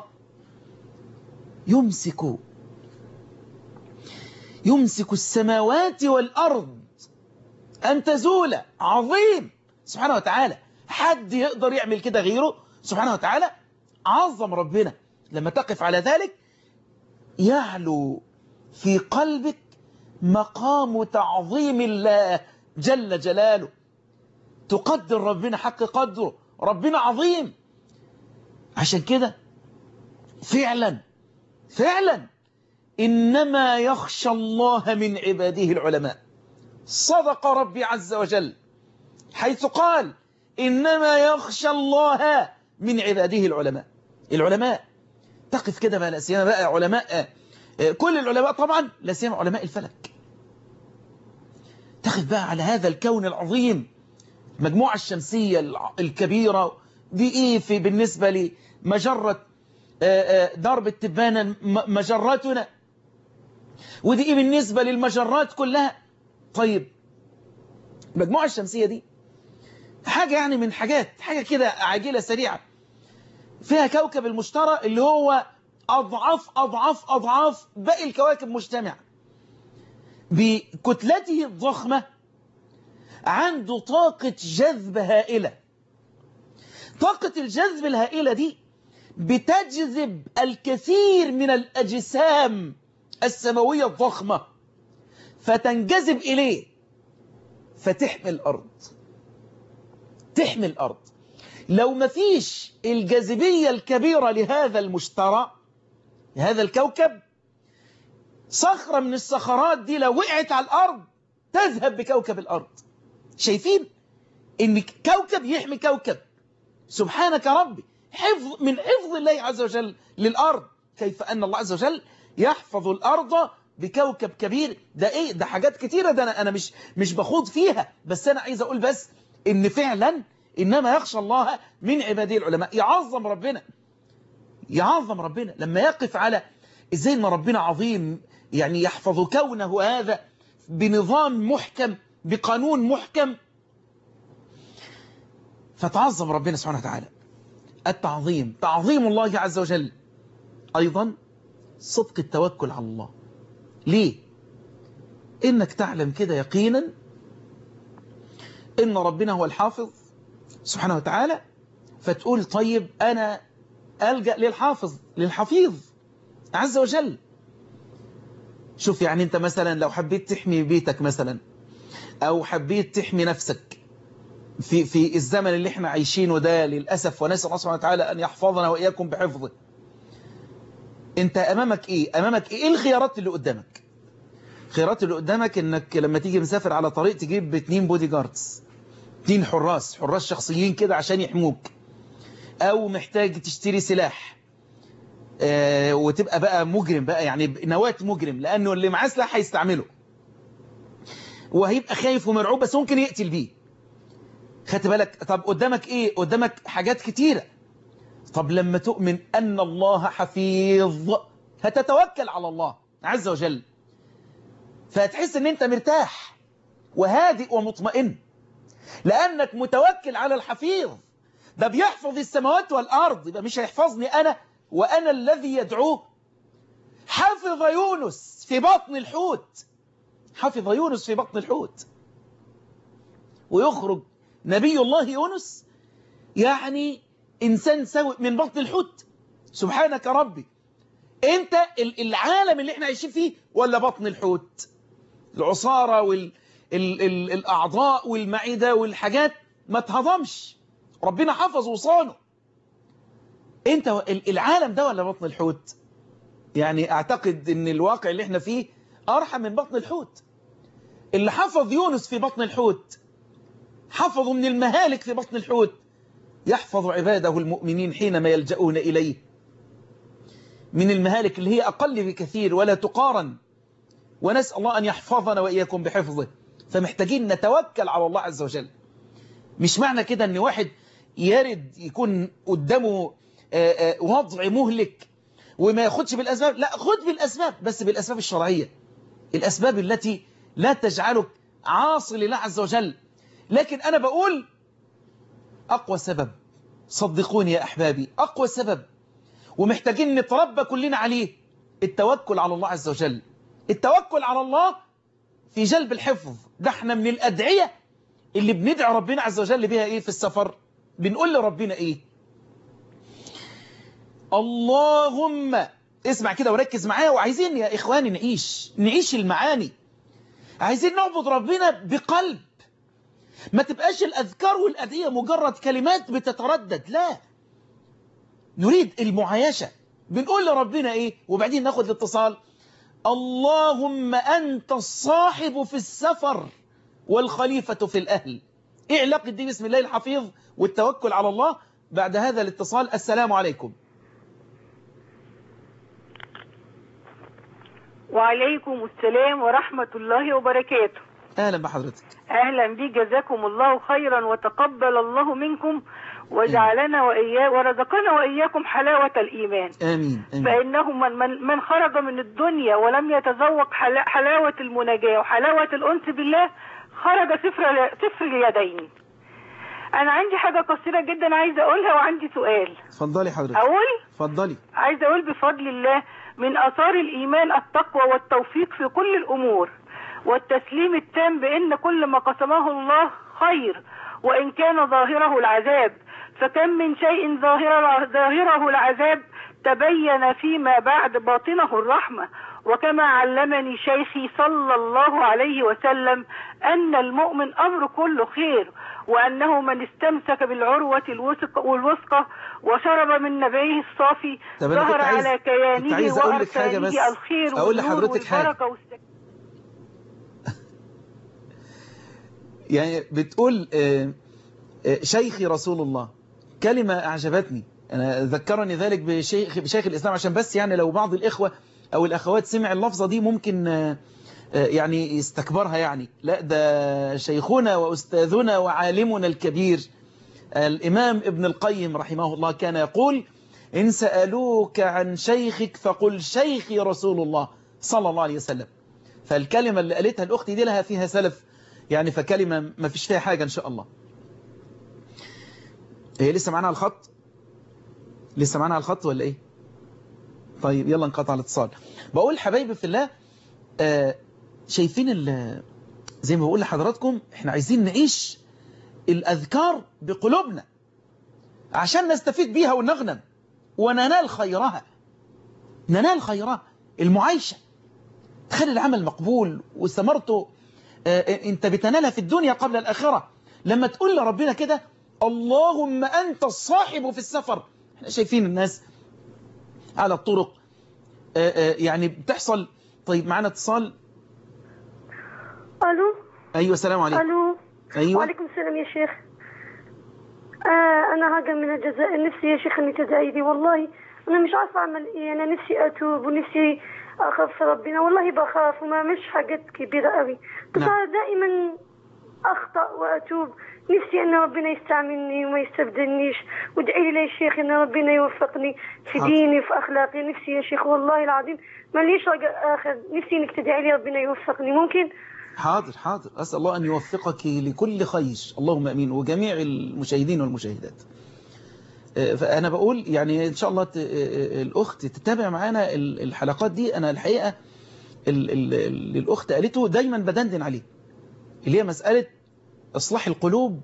يمسك يمسك السماوات والأرض أن تزول عظيم سبحانه وتعالى حد يقدر يعمل كده غيره سبحانه وتعالى عظم ربنا لما تقف على ذلك يعلو في قلبك مقام تعظيم الله جل جلاله تقدر ربنا حق قدره ربنا عظيم عشان كده فعلا فعلا إنما يخشى الله من عباده العلماء صدق ربي عز وجل حيث قال إنما يخشى الله من عباده العلماء العلماء تقف كده بقى لا سيما بقى علماء كل العلماء طبعا لا سيما علماء الفلك تقف بقى على هذا الكون العظيم المجموعة الشمسية الكبيرة دي ايه في بالنسبة لمجرة درب التبانة مجراتنا ودي ايه بالنسبة للمجرات كلها طيب المجموعة الشمسية دي حاجة يعني من حاجات حاجة كده عاجلة سريعة فيها كوكب المشتري اللي هو أضعاف أضعاف أضعاف باقي الكواكب مجتمعة بكتلته الضخمة عنده طاقة جذب هائلة طاقة الجذب الهائلة دي بتجذب الكثير من الأجسام السماوية الضخمة فتنجذب إليه فتحمي الأرض تحمي الأرض لو ما فيش الجاذبية الكبيرة لهذا المشترى هذا الكوكب صخرة من الصخرات دي لو وقعت على الأرض تذهب بكوكب الأرض شايفين ان كوكب يحمي كوكب سبحانك ربي حفظ من حفظ الله عز وجل للأرض كيف أن الله عز وجل يحفظ الأرض بكوكب كبير ده ايه ده حاجات كتيرة ده أنا, أنا مش مش بخوض فيها بس أنا عايز أقول بس ان فعلا إنما يخشى الله من عباده العلماء يعظم ربنا يعظم ربنا لما يقف على ازاي ما ربنا عظيم يعني يحفظ كونه هذا بنظام محكم بقانون محكم فتعظم ربنا سبحانه وتعالى التعظيم تعظيم الله عز وجل أيضا صدق التوكل على الله ليه إنك تعلم كده يقينا إن ربنا هو الحافظ سبحانه وتعالى فتقول طيب أنا ألجأ للحافظ للحفيظ عز وجل شوف يعني أنت مثلا لو حبيت تحمي بيتك مثلا أو حبيت تحمي نفسك في في الزمن اللي احنا عايشينه ده للأسف ونسأل الله سبحانه وتعالى أن يحفظنا وإياكم بحفظه أنت أمامك إيه؟ أمامك إيه الخيارات اللي قدامك؟ الخيارات اللي قدامك إنك لما تيجي مسافر على طريق تجيب اتنين بودي جاردز اتنين حراس حراس شخصيين كده عشان يحموك أو محتاج تشتري سلاح آه وتبقى بقى مجرم بقى يعني نواة مجرم لأنه اللي معاه سلاح هيستعمله وهيبقى خايف ومرعوب بس ممكن يقتل بيه خدت بالك طب قدامك ايه قدامك حاجات كتيرة طب لما تؤمن ان الله حفيظ هتتوكل على الله عز وجل فهتحس ان انت مرتاح وهادئ ومطمئن لانك متوكل على الحفيظ ده بيحفظ السماوات والارض يبقى مش هيحفظني انا وانا الذي يدعوه حفظ يونس في بطن الحوت حفظ يونس في بطن الحوت ويخرج نبي الله يونس يعني إنسان سوي من بطن الحوت سبحانك ربي أنت العالم اللي احنا عايشين فيه ولا بطن الحوت العصارة والأعضاء والمعدة والحاجات ما تهضمش ربنا حفظ وصانه أنت العالم ده ولا بطن الحوت يعني أعتقد أن الواقع اللي احنا فيه أرحم من بطن الحوت اللي حفظ يونس في بطن الحوت حفظوا من المهالك في بطن الحوت يحفظ عباده المؤمنين حينما يلجؤون إليه من المهالك اللي هي أقل بكثير ولا تقارن ونسأل الله أن يحفظنا وإياكم بحفظه فمحتاجين نتوكل على الله عز وجل مش معنى كده أن واحد يرد يكون قدامه وضع مهلك وما ياخدش بالأسباب لا خد بالأسباب بس بالأسباب الشرعية الأسباب التي لا تجعلك عاصي لله عز وجل لكن أنا بقول أقوى سبب صدقوني يا أحبابي أقوى سبب ومحتاجين نتربى كلنا عليه التوكل على الله عز وجل التوكل على الله في جلب الحفظ ده احنا من الأدعية اللي بندعي ربنا عز وجل بها إيه في السفر بنقول لربنا إيه اللهم اسمع كده وركز معايا وعايزين يا إخواني نعيش نعيش المعاني عايزين نعبد ربنا بقلب ما تبقاش الأذكار والأدعية مجرد كلمات بتتردد لا نريد المعايشة بنقول لربنا إيه وبعدين ناخد الاتصال اللهم أنت الصاحب في السفر والخليفة في الأهل إيه علاقة دي بسم الله الحفيظ والتوكل على الله بعد هذا الاتصال السلام عليكم وعليكم السلام ورحمة الله وبركاته أهلا بحضرتك أهلا بي جزاكم الله خيرا وتقبل الله منكم وجعلنا وإياه ورزقنا وإياكم حلاوة الإيمان آمين, آمين. فإنه من, من, من خرج من الدنيا ولم يتذوق حلا حلاوة المناجاة وحلاوة الأنس بالله خرج صفر, صفر اليدين أنا عندي حاجة قصيرة جدا عايزة أقولها وعندي سؤال اتفضلي حضرتك أقول اتفضلي عايزة أقول بفضل الله من أثار الإيمان التقوى والتوفيق في كل الأمور والتسليم التام بأن كل ما قسمه الله خير وإن كان ظاهره العذاب فكم من شيء ظاهر ظاهره العذاب تبين فيما بعد باطنه الرحمة وكما علمني شيخي صلى الله عليه وسلم أن المؤمن أمر كله خير وأنه من استمسك بالعروة الوثقى وشرب من نبيه الصافي طب أنا كنت ظهر عايز- على كنت عايز كيانه أقول لك حاجة بس. وأركانه الخير أقول والنور لحضرتك حاجة. والبركة والسكينة يعني بتقول آه، آه، شيخي رسول الله كلمة أعجبتني أنا ذكرني ذلك بشيخ, بشيخ الإسلام عشان بس يعني لو بعض الإخوة أو الأخوات سمع اللفظة دي ممكن آه، آه، يعني يستكبرها يعني لا ده شيخنا وأستاذنا وعالمنا الكبير الإمام ابن القيم رحمه الله كان يقول إن سألوك عن شيخك فقل شيخي رسول الله صلى الله عليه وسلم فالكلمة اللي قالتها الأخت دي لها فيها سلف يعني فكلمة ما فيش فيها حاجة إن شاء الله هي لسه معانا على الخط لسه معانا على الخط ولا إيه طيب يلا انقطع الاتصال بقول حبايبي في الله آه شايفين ال- زي ما بقول لحضراتكم احنا عايزين نعيش الأذكار بقلوبنا عشان نستفيد بيها ونغنم وننال خيرها ننال خيرها المعايشة تخلي العمل مقبول وثمرته آه، انت بتنالها في الدنيا قبل الآخرة لما تقول لربنا كده اللهم أنت الصاحب في السفر احنا شايفين الناس على الطرق آه، آه، يعني بتحصل طيب معنا اتصال الو أيوة السلام عليكم الو أيوة وعليكم السلام يا شيخ آه انا هاجر من الجزائر نفسي يا شيخ اني تدعي والله انا مش عارفه اعمل ايه انا نفسي اتوب ونفسي اخاف في ربنا والله بخاف وما مش حاجات كبيره قوي بس نعم. أنا دائما أخطأ وأتوب نفسي أن ربنا يستعملني وما يستبدلنيش وادعي لي يا شيخ أن ربنا يوفقني في حاضر. ديني في أخلاقي نفسي يا شيخ والله العظيم ماليش رجاء آخر نفسي إنك تدعي لي ربنا يوفقني ممكن حاضر حاضر أسأل الله أن يوفقك لكل خير اللهم أمين وجميع المشاهدين والمشاهدات آه، فأنا بقول يعني إن شاء الله ت- آه، الأخت تتابع معانا ال- الحلقات دي أنا الحقيقة ال- ال- اللي الأخت قالته دايما بدندن عليه اللي هي مسألة إصلاح القلوب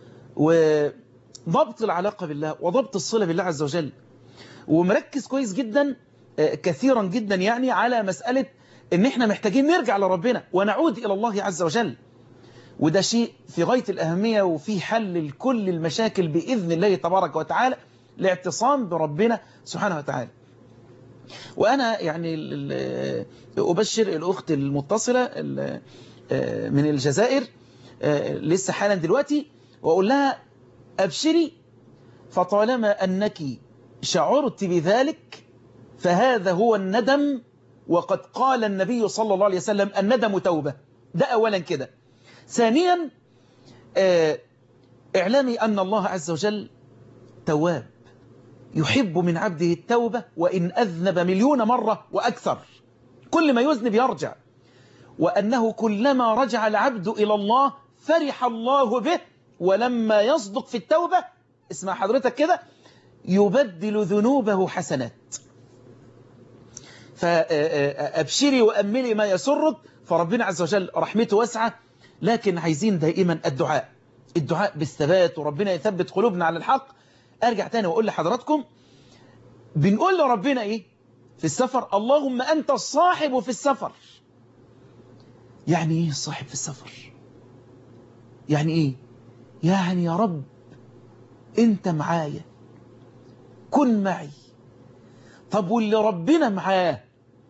وضبط العلاقة بالله وضبط الصلة بالله عز وجل ومركز كويس جدا آه، كثيرا جدا يعني على مسألة ان احنا محتاجين نرجع لربنا ونعود الى الله عز وجل وده شيء في غاية الأهمية وفي حل لكل المشاكل بإذن الله تبارك وتعالى لاعتصام بربنا سبحانه وتعالى وأنا يعني ال- ال- أبشر الأخت المتصلة ال- آه، من الجزائر آه، لسه حالا دلوقتي وأقول لها أبشري فطالما أنك شعرت بذلك فهذا هو الندم وقد قال النبي صلى الله عليه وسلم الندم توبة ده أولا كده ثانيا آه، اعلمي أن الله عز وجل تواب يحب من عبده التوبة وإن أذنب مليون مرة وأكثر كل ما يذنب يرجع وأنه كلما رجع العبد إلى الله فرح الله به ولما يصدق في التوبة اسمع حضرتك كده يبدل ذنوبه حسنات فأبشري وأملي ما يسرك فربنا عز وجل رحمته واسعة لكن عايزين دائما الدعاء الدعاء بالثبات وربنا يثبت قلوبنا على الحق أرجع تاني وأقول لحضراتكم بنقول لربنا إيه في السفر اللهم أنت الصاحب في السفر يعني إيه الصاحب في السفر يعني إيه يعني يا رب أنت معايا كن معي طب واللي ربنا معاه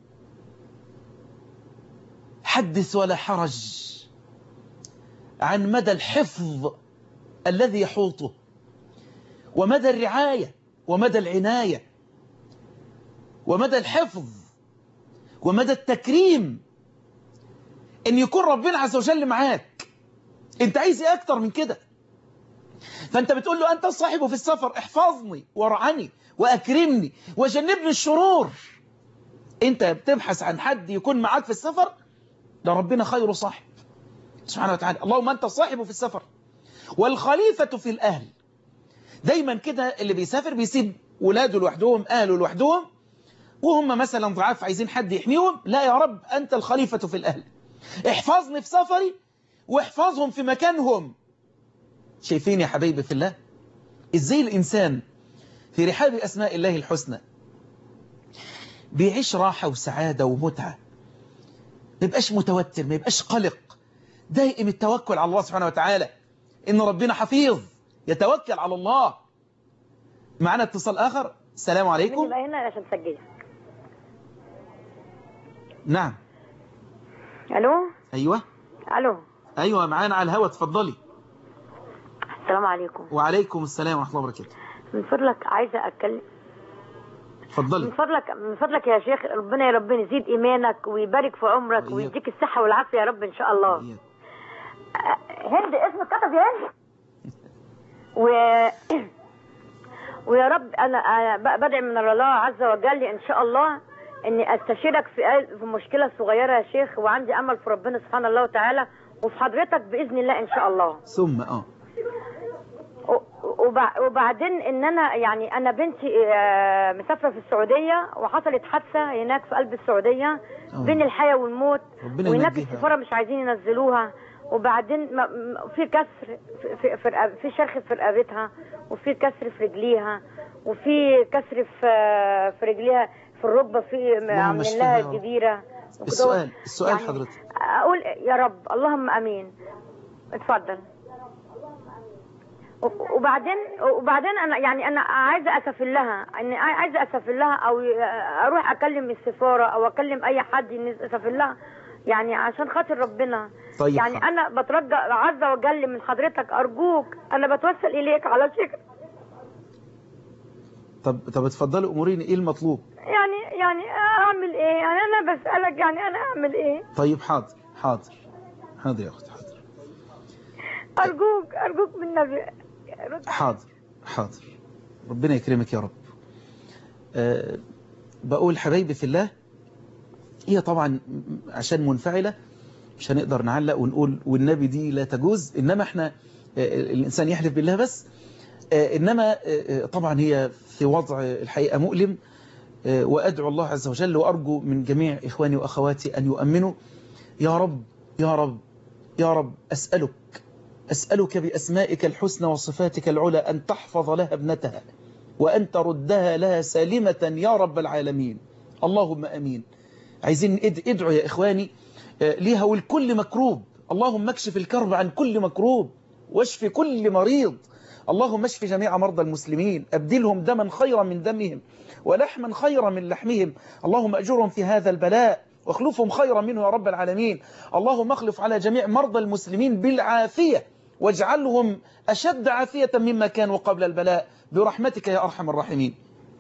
حدث ولا حرج عن مدى الحفظ الذي يحوطه ومدى الرعاية ومدى العناية ومدى الحفظ ومدى التكريم ان يكون ربنا عز وجل معاك انت عايز ايه اكتر من كده فانت بتقول له انت الصاحب في السفر احفظني وارعني واكرمني وجنبني الشرور انت بتبحث عن حد يكون معاك في السفر ده ربنا خير صاحب سبحانه وتعالى اللهم انت الصاحب في السفر والخليفة في الأهل دايما كده اللي بيسافر بيسيب ولاده لوحدهم أهله لوحدهم وهم مثلا ضعاف عايزين حد يحميهم لا يا رب أنت الخليفة في الأهل احفظني في سفري واحفظهم في مكانهم شايفين يا حبايبي في الله ازاي الإنسان في رحاب أسماء الله الحسنى بيعيش راحة وسعادة ومتعة ما يبقاش متوتر ما يبقاش قلق دائم التوكل على الله سبحانه وتعالى إن ربنا حفيظ يتوكل على الله معنا اتصال آخر السلام عليكم يبقى هنا عشان تسجلي نعم الو أيوة الو أيوة معانا على الهوا اتفضلي السلام عليكم وعليكم السلام ورحمة الله وبركاته من فضلك عايزه اتكلم من اتفضلي فضلك من فضلك يا شيخ ربنا يا رب يزيد ايمانك ويبارك في عمرك وإياك. ويديك الصحه والعافيه يا رب ان شاء الله إياك. هند اسمك كتب يا هند و ويا رب انا أنا ب- بدعي من الله عز وجل ان شاء الله اني استشيرك في أي- في مشكله صغيره يا شيخ وعندي امل في ربنا سبحانه الله وتعالى وفي حضرتك باذن الله ان شاء الله ثم اه و- وبع- وبعدين ان انا يعني انا بنتي آه، مسافره في السعوديه وحصلت حادثه هناك في قلب السعوديه آه. بين الحياه والموت ربنا وهناك ينجيها. السفاره مش عايزين ينزلوها وبعدين ما- م- في كسر في في, في, رقب- في شرخ في رقبتها وفي كسر في رجليها وفي كسر في في رجليها في الركبه في اللهم عاملين اشفها لها يا رب. جبيره وكده. السؤال السؤال حضرتك اقول يا رب اللهم امين اتفضل و- وبعدين وبعدين انا يعني انا عايزه اسافر لها اني عايزه اسافر لها او اروح اكلم السفاره او اكلم اي حد إني اسافر لها يعني عشان خاطر ربنا طيب يعني حاضر. انا بترجى عز وجل من حضرتك ارجوك انا بتوسل اليك على شكر طب طب اتفضلي اموريني ايه المطلوب يعني يعني اعمل ايه يعني انا بسالك يعني انا اعمل ايه طيب حاضر حاضر حاضر يا اخت حاضر ارجوك ارجوك من النبي رد حاضر حاضر ربنا يكرمك يا رب أه بقول حبايبي في الله هي طبعا عشان منفعلة مش هنقدر نعلق ونقول والنبي دي لا تجوز إنما احنا آه، الإنسان يحلف بالله بس آه، إنما آه، طبعا هي في وضع الحقيقة مؤلم آه، وأدعو الله عز وجل وأرجو من جميع إخواني وأخواتي أن يؤمنوا يا رب يا رب يا رب أسألك أسألك بأسمائك الحسنى وصفاتك العلى أن تحفظ لها ابنتها وأن تردها لها سالمة يا رب العالمين اللهم أمين عايزين اد- ادعوا يا إخواني آه، ليها ولكل مكروب اللهم اكشف الكرب عن كل مكروب واشف كل مريض اللهم اشف جميع مرضى المسلمين أبدلهم دما خيرا من دمهم ولحما خيرا من لحمهم اللهم أجرهم في هذا البلاء واخلفهم خيرا منه يا رب العالمين اللهم اخلف على جميع مرضى المسلمين بالعافية واجعلهم أشد عافية مما كانوا قبل البلاء برحمتك يا أرحم الراحمين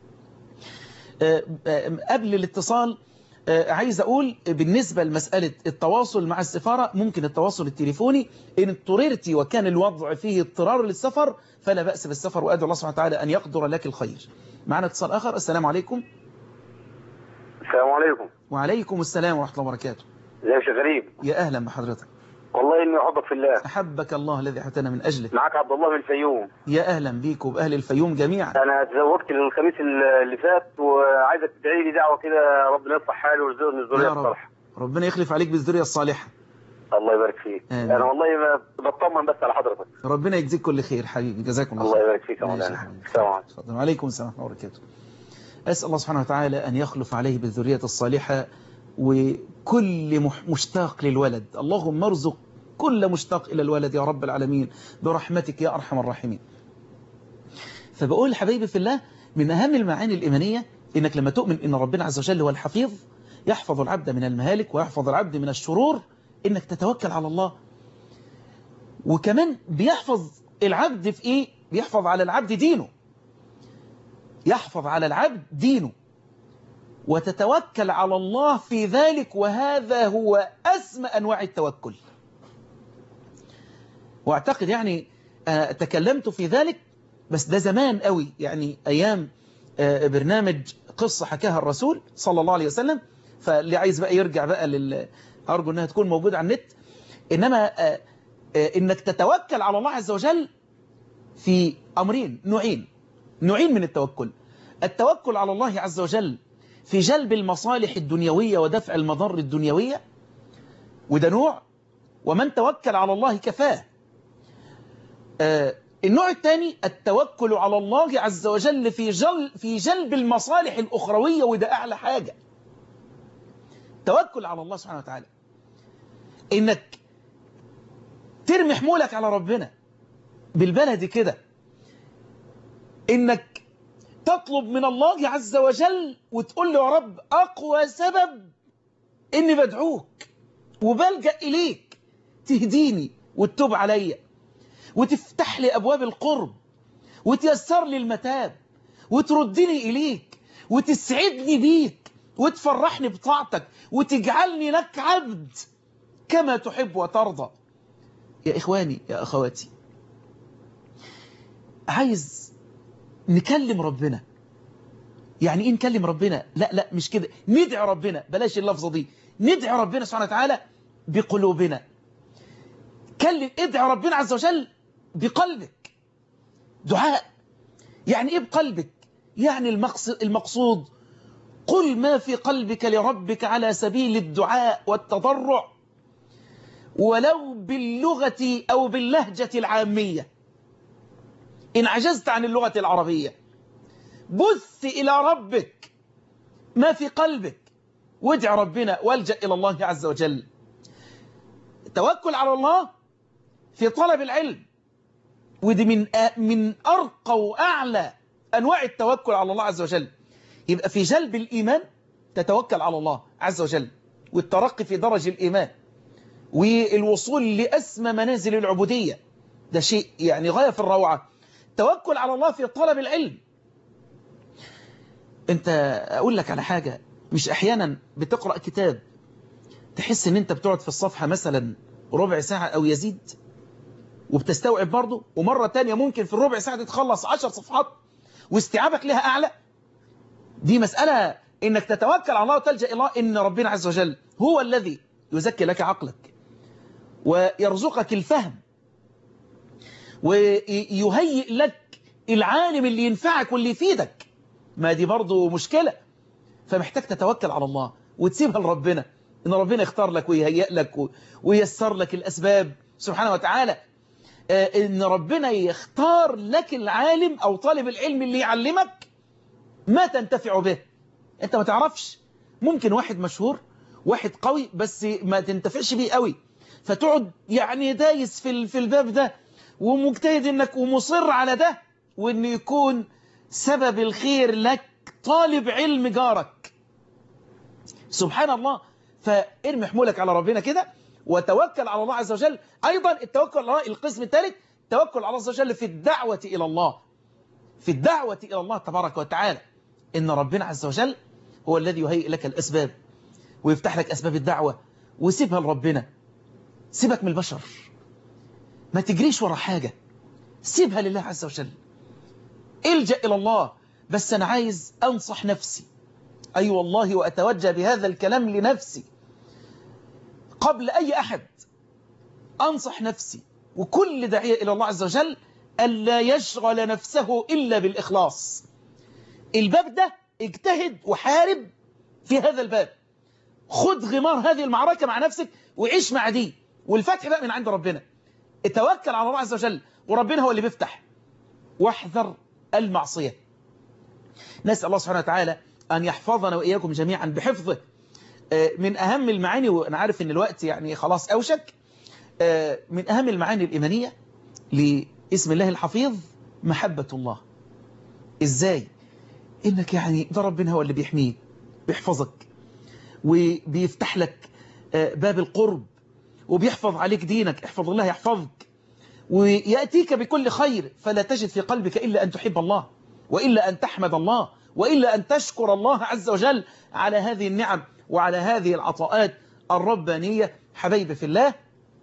آه، آه، قبل الاتصال آه، عايز أقول بالنسبة لمسألة التواصل مع السفارة ممكن التواصل التليفوني إن اضطررتي وكان الوضع فيه اضطرار للسفر فلا بأس بالسفر وأدعو الله سبحانه وتعالى أن يقدر لك الخير معنا اتصال آخر السلام عليكم السلام عليكم وعليكم السلام ورحمة الله وبركاته ازيك يا شيخ غريب يا أهلا بحضرتك والله اني احبك في الله أحبك الله الذي حتنا من أجله معاك عبد الله من الفيوم يا أهلا بيك وبأهل الفيوم جميعا انا تزوجت الخميس اللي فات وعايزك تدعي لي دعوه كده ربنا يصلح حالي ويرزقني يا الذريه رب الصالحه ربنا يخلف عليك بالذرية الصالحة الله يبارك فيك آمين. انا والله ما بطمن بس على حضرتك ربنا يجزيك كل خير حبيبي جزاكم الله الله خير يبارك فيك يا ماشي يا مولانا حبيبي. السلام عليكم تفضل وعليكم السلام ورحمة الله وبركاته أسأل الله سبحانه وتعالى أن يخلف عليه بالذرية الصالحة وكل مح- مشتاق للولد اللهم ارزق كل مشتاق إلى الولد يا رب العالمين برحمتك يا أرحم الراحمين فبقول حبيبي في الله من أهم المعاني الإيمانية إنك لما تؤمن إن ربنا عز وجل هو الحفيظ يحفظ العبد من المهالك ويحفظ العبد من الشرور إنك تتوكل على الله وكمان بيحفظ العبد في إيه بيحفظ على العبد دينه يحفظ على العبد دينه وتتوكل على الله في ذلك وهذا هو أسمى أنواع التوكل واعتقد يعني أنا تكلمت في ذلك بس ده زمان قوي يعني أيام آه، برنامج قصة حكاها الرسول صلى الله عليه وسلم فاللي عايز بقى يرجع بقى لل أرجو أنها تكون موجودة على النت إنما آه، آه، إنك تتوكل على الله عز وجل في أمرين نوعين نوعين من التوكل التوكل على الله عز وجل في جلب المصالح الدنيوية ودفع المضار الدنيوية وده نوع ومن توكل على الله كفاه آه، النوع الثاني التوكل على الله عز وجل في جل في جلب المصالح الأخروية وده أعلى حاجة توكل على الله سبحانه وتعالى إنك ترمي حمولك على ربنا بالبلد كده إنك تطلب من الله عز وجل وتقول له يا رب أقوى سبب إني بدعوك وبلجأ إليك تهديني وتتوب عليا وتفتح لي أبواب القرب وتيسر لي المتاب وتردني إليك وتسعدني بيك وتفرحني بطاعتك وتجعلني لك عبد كما تحب وترضى يا إخواني يا أخواتي عايز نكلم ربنا يعني ايه نكلم ربنا لا لا مش كده ندعي ربنا بلاش اللفظة دي ندعي ربنا سبحانه وتعالى بقلوبنا كلم ادعي ربنا عز وجل بقلبك دعاء يعني ايه بقلبك يعني المقصد, المقصود قل ما في قلبك لربك على سبيل الدعاء والتضرع ولو باللغة أو باللهجة العامية إن عجزت عن اللغة العربية بث إلى ربك ما في قلبك وادع ربنا والجأ إلى الله عز وجل التوكل على الله في طلب العلم ودي من من أرقى وأعلى أنواع التوكل على الله عز وجل يبقى في جلب الإيمان تتوكل على الله عز وجل والترقي في درج الإيمان والوصول لأسمى منازل العبودية ده شيء يعني غاية في الروعة توكل على الله في طلب العلم انت اقول لك على حاجة مش احيانا بتقرأ كتاب تحس ان انت بتقعد في الصفحة مثلا ربع ساعة او يزيد وبتستوعب برضه ومرة تانية ممكن في الربع ساعة تخلص عشر صفحات واستيعابك لها أعلى دي مسألة إنك تتوكل على الله وتلجأ إلى الله إن ربنا عز وجل هو الذي يزكي لك عقلك ويرزقك الفهم ويهيئ لك العالم اللي ينفعك واللي يفيدك ما دي برضه مشكلة فمحتاج تتوكل على الله وتسيبها لربنا إن ربنا يختار لك ويهيئ لك وييسر لك الأسباب سبحانه وتعالى إن ربنا يختار لك العالم أو طالب العلم اللي يعلمك ما تنتفع به أنت ما تعرفش ممكن واحد مشهور واحد قوي بس ما تنتفعش بيه قوي فتقعد يعني دايس في في الباب ده ومجتهد انك ومصر على ده وان يكون سبب الخير لك طالب علم جارك سبحان الله فارمي حمولك على ربنا كده وتوكل على الله عز وجل ايضا التوكل على الله القسم الثالث توكل على الله عز وجل في الدعوة الى الله في الدعوة الى الله تبارك وتعالى ان ربنا عز وجل هو الذي يهيئ لك الاسباب ويفتح لك اسباب الدعوة وسيبها لربنا سيبك من البشر ما تجريش ورا حاجة سيبها لله عز وجل الجأ إلى الله بس أنا عايز أنصح نفسي أي أيوة والله وأتوجه بهذا الكلام لنفسي قبل أي أحد أنصح نفسي وكل داعية إلى الله عز وجل ألا يشغل نفسه إلا بالإخلاص الباب ده اجتهد وحارب في هذا الباب خد غمار هذه المعركة مع نفسك وعيش مع دي والفتح بقى من عند ربنا اتوكل على الله عز وجل وربنا هو اللي بيفتح واحذر المعصية نسأل الله سبحانه وتعالى أن يحفظنا وإياكم جميعا بحفظه من أهم المعاني وأنا عارف أن الوقت يعني خلاص أوشك من أهم المعاني الإيمانية لاسم الله الحفيظ محبة الله إزاي إنك يعني ده ربنا هو اللي بيحميك بيحفظك وبيفتح لك باب القرب وبيحفظ عليك دينك احفظ الله يحفظك ويأتيك بكل خير فلا تجد في قلبك إلا أن تحب الله وإلا أن تحمد الله وإلا أن تشكر الله عز وجل على هذه النعم وعلى هذه العطاءات الربانية حبيبي في الله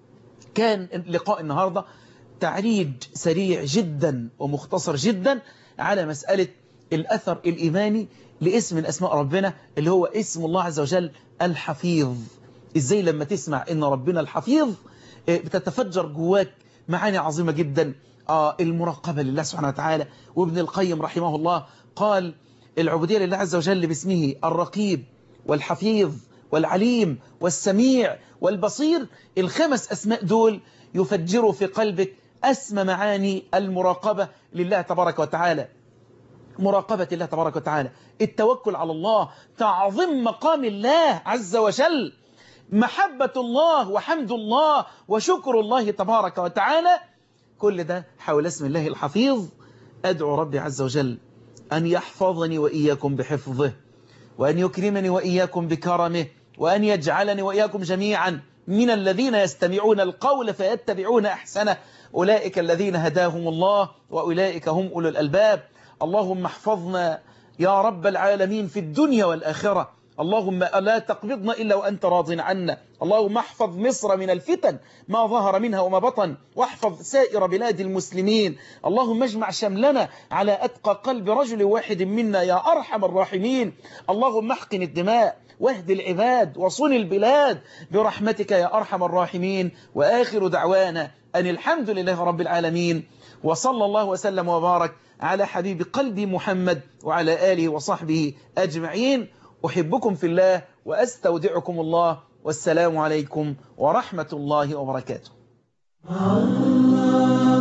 كان لقاء النهاردة تعريج سريع جدا ومختصر جدا على مسألة الأثر الإيماني لاسم من أسماء ربنا اللي هو اسم الله عز وجل الحفيظ إزاي لما تسمع إن ربنا الحفيظ بتتفجر جواك معاني عظيمة جدا آه المراقبة لله سبحانه وتعالى وابن القيم رحمه الله قال العبودية لله عز وجل باسمه الرقيب والحفيظ والعليم والسميع والبصير الخمس أسماء دول يفجروا في قلبك أسمى معاني المراقبة لله تبارك وتعالى مراقبة الله تبارك وتعالى التوكل على الله تعظيم مقام الله عز وجل محبة الله وحمد الله وشكر الله تبارك وتعالى كل ده حول اسم الله الحفيظ أدعو ربي عز وجل أن يحفظني وإياكم بحفظه وأن يكرمني وإياكم بكرمه وأن يجعلني وإياكم جميعا من الذين يستمعون القول فيتبعون أحسنه أولئك الذين هداهم الله وأولئك هم أولو الألباب اللهم احفظنا يا رب العالمين في الدنيا والآخرة اللهم لا تقبضنا إلا وأنت راض عنا اللهم احفظ مصر من الفتن ما ظهر منها وما بطن واحفظ سائر بلاد المسلمين اللهم اجمع شملنا على أتقى قلب رجل واحد منا يا أرحم الراحمين اللهم احقن الدماء واهد العباد وصن البلاد برحمتك يا أرحم الراحمين وآخر دعوانا أن الحمد لله رب العالمين وصلى الله وسلم وبارك على حبيب قلبي محمد وعلى آله وصحبه أجمعين أحبكم في الله وأستودعكم الله والسلام عليكم ورحمة الله وبركاته